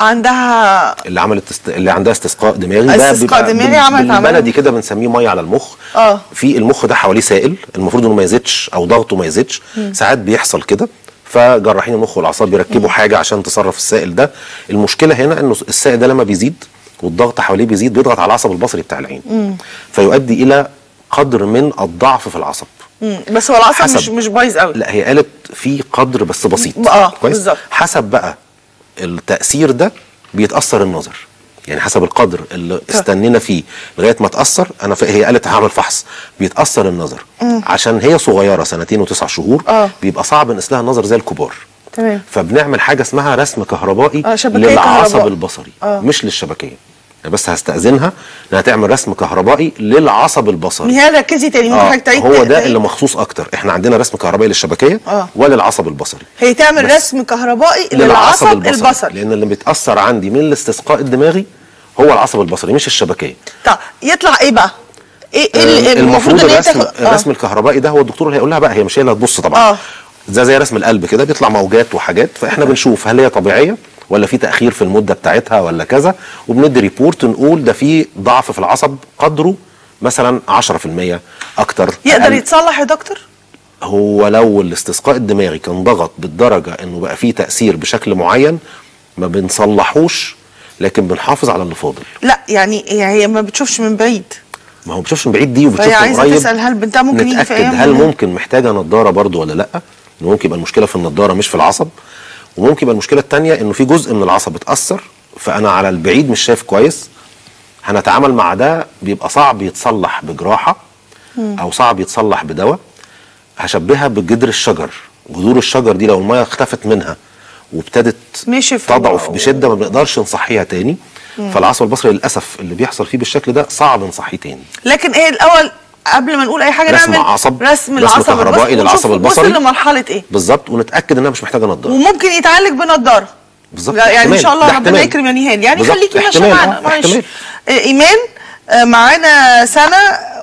عندها اللي عملت است... اللي عندها استسقاء دماغي ده استسقاء بيبقى دماغي بال- عملت بالبلدي عمل- كده بنسميه ميه على المخ اه في المخ ده حواليه سائل المفروض انه ما يزيدش او ضغطه ما يزيدش مم. ساعات بيحصل كده فجراحين المخ والاعصاب بيركبوا حاجه عشان تصرف السائل ده المشكله هنا انه السائل ده لما بيزيد والضغط حواليه بيزيد بيضغط على العصب البصري بتاع العين مم. فيؤدي الى قدر من الضعف في العصب مم. بس هو العصب حسب. مش مش بايظ قوي لا هي قالت في قدر بس بسيط اه كويس بالظبط حسب بقى التاثير ده بيتاثر النظر يعني حسب القدر اللي استنينا فيه لغايه ما تاثر انا ف... هي قالت هعمل فحص بيتاثر النظر مم. عشان هي صغيره سنتين وتسع شهور اه بيبقى صعب نقيس لها النظر زي الكبار تمام فبنعمل حاجه اسمها رسم كهربائي آه، شبكية للعصب كهرباء. البصري آه. مش للشبكيه أنا بس هستاذنها انها تعمل رسم كهربائي للعصب البصري نهال ركزي تاني ممكن آه حضرتك تعيد هو ده تعيد؟ اللي مخصوص اكتر احنا عندنا رسم كهربائي للشبكيه آه. وللعصب البصري هي تعمل بس. رسم كهربائي للعصب البصري لان اللي بيتاثر عندي من الاستسقاء الدماغي هو العصب البصري مش الشبكيه طب يطلع ايه بقى؟ ايه آه، ايه اللي المفروض ان هي الرسم تاخد- آه. الرسم الكهربائي ده هو الدكتور اللي هيقول لها بقى هي مش هي اللي هتبص طبعا اه ده زي رسم القلب كده بيطلع موجات وحاجات فاحنا بنشوف هل هي طبيعيه ولا في تاخير في المده بتاعتها ولا كذا وبندي ريبورت نقول ده في ضعف في العصب قدره مثلا 10% اكتر يقدر أقل. يتصلح يا دكتور؟ هو لو الاستسقاء الدماغي كان ضغط بالدرجه انه بقى فيه تاثير بشكل معين ما بنصلحوش لكن بنحافظ على اللي فاضل لا يعني يعني هي ما بتشوفش من بعيد ما هو بتشوفش من بعيد دي فهي وبتشوف من عايزه قريب تسال هل بنتها ممكن يجي في نتاكد ايام هل من- ممكن محتاجه نضاره برضو ولا لا إنه ممكن يبقى المشكله في النضاره مش في العصب وممكن يبقى المشكله الثانيه انه في جزء من العصب اتاثر فانا على البعيد مش شايف كويس هنتعامل مع ده بيبقى صعب يتصلح بجراحه مم. او صعب يتصلح بدواء هشبهها بجدر الشجر جذور الشجر دي لو الميه اختفت منها وابتدت نشف تضعف بشده ما بنقدرش نصحيها تاني مم. فالعصب البصري للاسف اللي بيحصل فيه بالشكل ده صعب نصحيه تاني لكن ايه الاول قبل ما نقول اي حاجه رسم نعمل عصب- رسم رسم العصب كهربائي البصري للعصب ونشوف البصري. وصل لمرحله ايه بالظبط ونتاكد انها مش محتاجه نضاره وممكن يتعالج بنضاره بالظبط لا، يعني ان احتمال. شاء الله ده ربنا احتمال. يكرم يا نهال يعني بالظبط. خليكي ماشيه احتمال، معانا آه، معلش احتمال. آه، ايمان آه، معانا سنه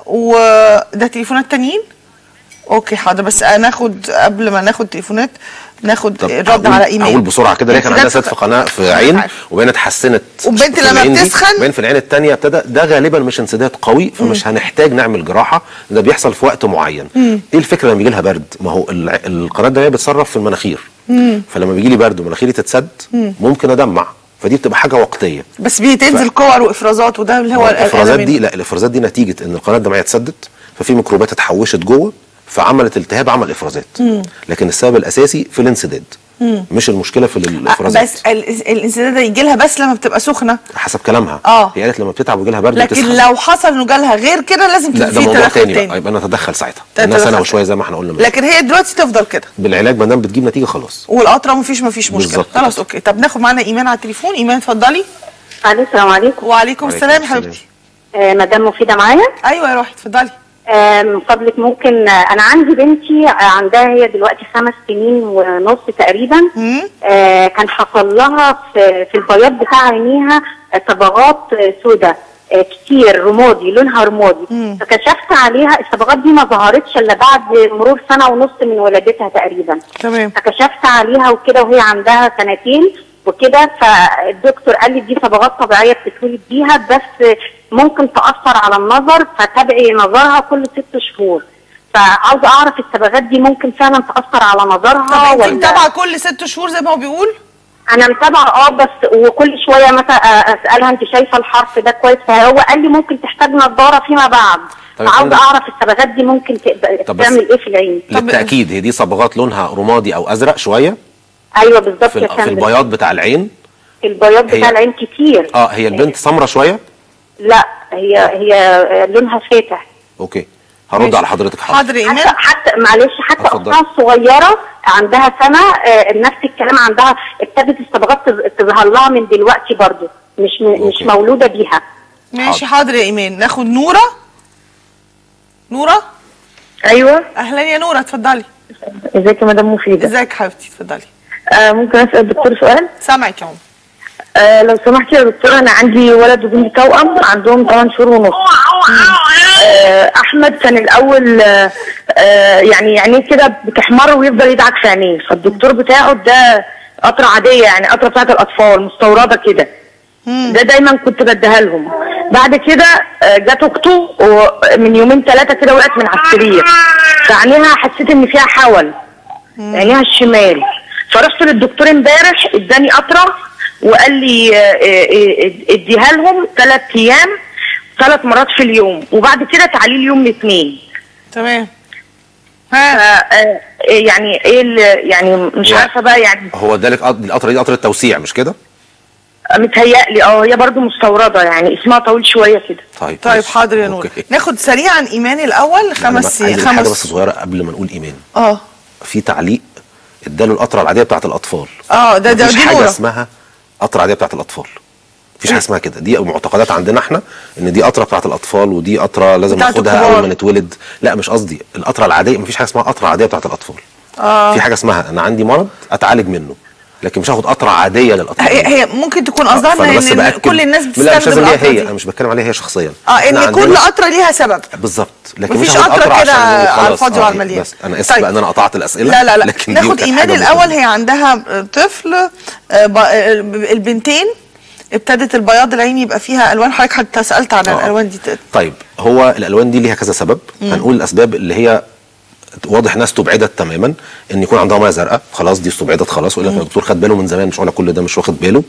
وده تليفونات تانيين اوكي حاضر بس ناخد قبل ما ناخد تليفونات ناخد الرد على ايمان اقول بسرعه كده ليه كان عندها سد في قناه في عين عارفة. وبعدين اتحسنت والبنت في لما العين دي، بتسخن- وبعدين في العين الثانيه ابتدى ده غالبا مش انسداد قوي فمش هنحتاج نعمل جراحه ده بيحصل في وقت معين مم. ايه الفكره لما بيجي لها برد ما هو الع- القناه الدمويه بتصرف في المناخير مم. فلما بيجي لي برد ومناخيري تتسد مم. ممكن ادمع فدي بتبقى حاجه وقتيه بس بتنزل كور وافرازات وده اللي هو الافرازات القلق دي منه. لا الافرازات دي نتيجه ان القناه الدمعيه اتسدت ففي ميكروبات اتحوشت جوه فعملت التهاب عمل افرازات مم. لكن السبب الاساسي في الانسداد مم. مش المشكله في الافرازات بس ال- الانسداد ده يجي لها بس لما بتبقى سخنه حسب كلامها اه. هي قالت لما بتتعب ويجي لها برد لكن بتسخن لو حصل انه جالها غير كده لازم لا ده في موضوع تدخل تاني, تاني بقى يبقى نتدخل ساعتها تتدخل. لانها سنه وشويه زي ما احنا قلنا من لكن هي دلوقتي تفضل كده بالعلاج ما دام بتجيب نتيجه خلاص والقطره مفيش مفيش مشكله بالظبط خلاص اوكي طب ناخد معانا ايمان على التليفون ايمان اتفضلي الو السلام عليكم وعليكم السلام يا حبيبتي آه مدام مفيدة معايا ايوه يا روحي اتفضلي آه من فضلك ممكن آه انا عندي بنتي آه عندها هي دلوقتي خمس سنين ونص تقريبا آه كان حصل لها في, في البياض بتاع عينيها آه صبغات آه سوداء آه كتير رمادي لونها رمادي فكشفت عليها الصبغات دي ما ظهرتش الا بعد مرور سنه ونص من ولادتها تقريبا تمام فكشفت عليها وكده وهي عندها سنتين وكده فالدكتور قال لي دي صبغات طبيعيه بتتولد بيها بس ممكن تاثر على النظر فتابعي نظرها كل ست شهور فعاوزه اعرف الصبغات دي ممكن فعلا تاثر على نظرها طب انت ولا متابعه كل ست شهور زي ما هو بيقول انا متابعه اه بس وكل شويه مثلا اسالها انت شايفه الحرف ده كويس فهو قال لي ممكن تحتاج نظاره فيما بعد طب فعاوزه يا فندم. اعرف الصبغات دي ممكن تبقى طب بس تعمل ايه في العين للتاكيد هي دي صبغات لونها رمادي او ازرق شويه ايوه بالظبط في, يا ال- في فندم البياض بتاع العين البياض هي- بتاع العين كتير اه هي البنت سمرة شويه لا هي هي لونها فاتح اوكي هرد على حضرتك حاضر حاضر ايمان حتى, حتى معلش حتى اتفضل. اختها الصغيره عندها سنه آه، نفس الكلام عندها ابتدت الصبغات تظ- تظهر لها من دلوقتي برضو مش م... مش مولوده بيها ماشي حاضر يا ايمان ناخد نوره نوره ايوه اهلا يا نوره اتفضلي ازيك يا مدام مفيده ازيك حبيبتي اتفضلي آه ممكن اسال الدكتور سؤال سامعك يا عم آه لو سمحتي يا دكتورة أنا عندي ولد وبنت توأم عندهم 8 شهور ونص آه أحمد كان الأول آه آه يعني عينيه كده بتحمر ويفضل يدعك في عينيه فالدكتور بتاعه ده قطرة عادية يعني قطرة بتاعت الأطفال مستوردة كده ده دايما كنت بديها لهم بعد كده آه، جت اخته ومن يومين ثلاثه كده وقعت من على السرير فعينيها حسيت ان فيها حول عينيها الشمال فرحت للدكتور امبارح اداني قطره وقال لي آه، آه، آه، اديها لهم ثلاث ايام ثلاث مرات في اليوم وبعد كده تعالي لي يوم الاثنين تمام ها يعني ايه ال- يعني مش يعني- عارفه بقى يعني هو ادالك قط- القطره دي قطره توسيع مش كده؟ متهيألي اه هي برضو مستورده يعني اسمها طويل شويه كده طيب طيب حاضر يا نور ناخد سريعا ايمان الاول خمس عايز حاجه بس خمس صغيره قبل ما نقول ايمان اه في تعليق اداله القطره العاديه بتاعت الاطفال اه ده ده مفيش دي حاجه نوره اسمها قطره عاديه بتاعت الاطفال مفيش حاجه اسمها كده دي معتقدات عندنا احنا ان دي قطره بتاعت الاطفال ودي قطره لازم بتاعت ناخدها الكبار. اول ما نتولد لا مش قصدي القطره العاديه مفيش حاجه اسمها قطره عاديه بتاعت الاطفال اه في حاجه اسمها انا عندي مرض اتعالج منه لكن مش هاخد قطره عاديه للاطفال هي, هي ممكن تكون قصدها فأنا بس ان إن بأكد- كل الناس لا مش بتستخدم لازم هي القطره هي دي انا مش بتكلم عليها هي شخصيا اه إحنا ان كل عندنا- قطره ليها سبب بالظبط لكن مفيش مش هاخد قطرة قطره كده عشان على خلاص. الفاضي آه، وعلى المليان. بس انا اسف طيب. بقى ان انا قطعت الاسئله لا لا لا لكن دي ناخد كانت ايمان حاجة الاول هي عندها طفل آه، ب- آه، البنتين ابتدت البياض العين يبقى فيها الوان حضرتك حتى سالت عن آه. الالوان دي ت- طيب هو الالوان دي ليها كذا سبب مم. هنقول الاسباب اللي هي واضح ناس استبعدت تماما ان يكون عندها ميه زرقاء خلاص دي استبعدت خلاص ويقول لك مم. الدكتور خد باله من زمان مش هقول لك كل ده مش واخد باله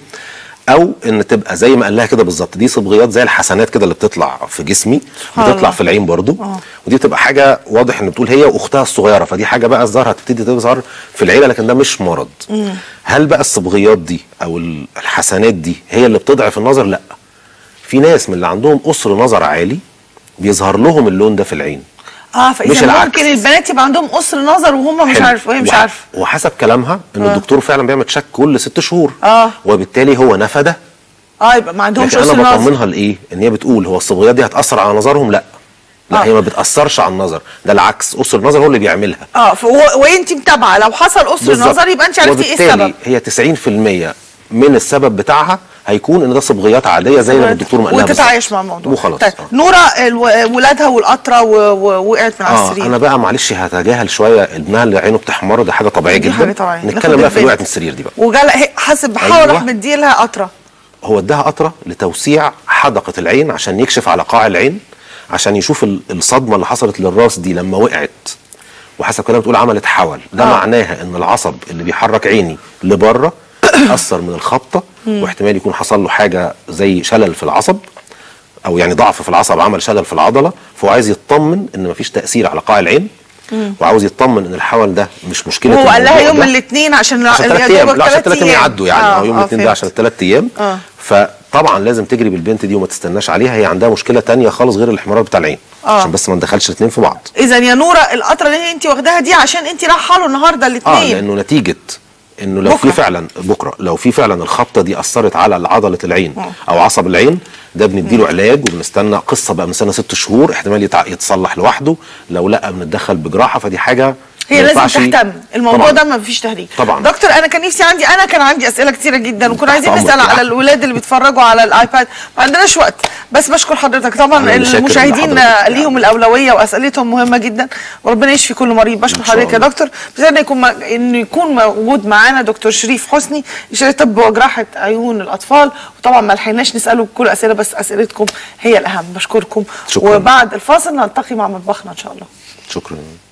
او ان تبقى زي ما قال لها كده بالظبط دي صبغيات زي الحسنات كده اللي بتطلع في جسمي سبحان بتطلع الله. في العين برضو آه. ودي بتبقى حاجه واضح ان بتقول هي واختها الصغيره فدي حاجه بقى الظاهر هتبتدي تظهر في العيله لكن ده مش مرض مم. هل بقى الصبغيات دي او ال- الحسنات دي هي اللي بتضعف النظر لا في ناس من اللي عندهم قصر نظر عالي بيظهر لهم اللون ده في العين اه مش فاذا العكس. ممكن البنات يبقى عندهم قصر نظر وهم مش حلو. عارفه وهي مش وح- عارفه وحسب كلامها ان آه. الدكتور فعلا بيعمل تشك كل ست شهور اه وبالتالي هو نفى ده اه يبقى ما عندهمش لكن قصر انا نظر بطمنها لايه ان هي بتقول هو الصبغيات دي هتاثر على نظرهم لا لا آه. هي ما بتاثرش على النظر ده العكس قصر النظر هو اللي بيعملها اه فهو- وانت متابعه لو حصل قصر بالظبط. نظر يبقى انت عرفتي ايه وبالتالي السبب هي 90% من السبب بتاعها هيكون ان ده صبغيات عاديه زي ما الدكتور ما قالها وتتعايش مع الموضوع وخلاص طيب نوره الو- ولادها والقطره و- و- وقعت من على اه السرير انا بقى معلش هتجاهل شويه ابنها اللي عينه بتحمر ده حاجه طبيعيه دي جدا حاجة طبيعية. ناخد نتكلم بقى في اللي البنت. وقعت من السرير دي بقى وجالها هي- حاسب بحاول أيوة. اروح مدي لها قطره هو اداها قطره لتوسيع حدقه العين عشان يكشف على قاع العين عشان يشوف ال- الصدمه اللي حصلت للراس دي لما وقعت وحسب كلام بتقول عملت حول ده آه. معناها ان العصب اللي بيحرك عيني لبره اتاثر من الخبطه مم. واحتمال يكون حصل له حاجه زي شلل في العصب او يعني ضعف في العصب عمل شلل في العضله فهو عايز يطمن ان مفيش تاثير على قاع العين وعاوز يطمن ان الحول ده مش مشكله وهو قال لها الموضوع يوم ده. الاثنين عشان عشان يا ثلاث ايام دوبك لا عشان تلات ثلاث ايام يعدوا يعني آه، اه يوم آه، الاثنين ده فهمت. عشان الثلاث ايام اه فطبعا لازم تجري بالبنت دي وما تستناش عليها هي عندها مشكله تانية خالص غير الاحمرار بتاع العين آه. عشان بس ما ندخلش الاثنين في بعض اذا يا نوره القطره اللي انت واخداها دي عشان انت رايحه له النهارده اه الاثنين لانه نتيجه انه لو بكرة. في فعلا بكره لو في فعلا الخبطه دي اثرت على عضله العين آه. او عصب العين ده بنديله علاج وبنستنى قصه بقى بنستنى ست شهور احتمال يتع- يتصلح لوحده لو لا بنتدخل بجراحه فدي حاجه هي ما لازم ينفعش- تهتم الموضوع طبعاً. ده ما فيش تهريج طبعاً. دكتور انا كان نفسي عندي انا كان عندي اسئله كتيره جدا وكنا عايزين أمرك نسال يا على أحمد. الولاد اللي بيتفرجوا على الايباد ما عندناش وقت بس بشكر حضرتك طبعا أنا اللي شاكر المشاهدين لحضرتك. ليهم الاولويه واسئلتهم مهمه جدا وربنا يشفي كل مريض بشكر شاء حضرتك يا الله. دكتور بس انه يكون م- انه يكون موجود معانا دكتور شريف حسني استشاري طب وجراحه عيون الاطفال وطبعا ما لحقناش نساله كل اسئله بس اسئلتكم هي الاهم بشكركم شكراً. وبعد الفاصل نلتقي مع مطبخنا ان شاء الله شكرا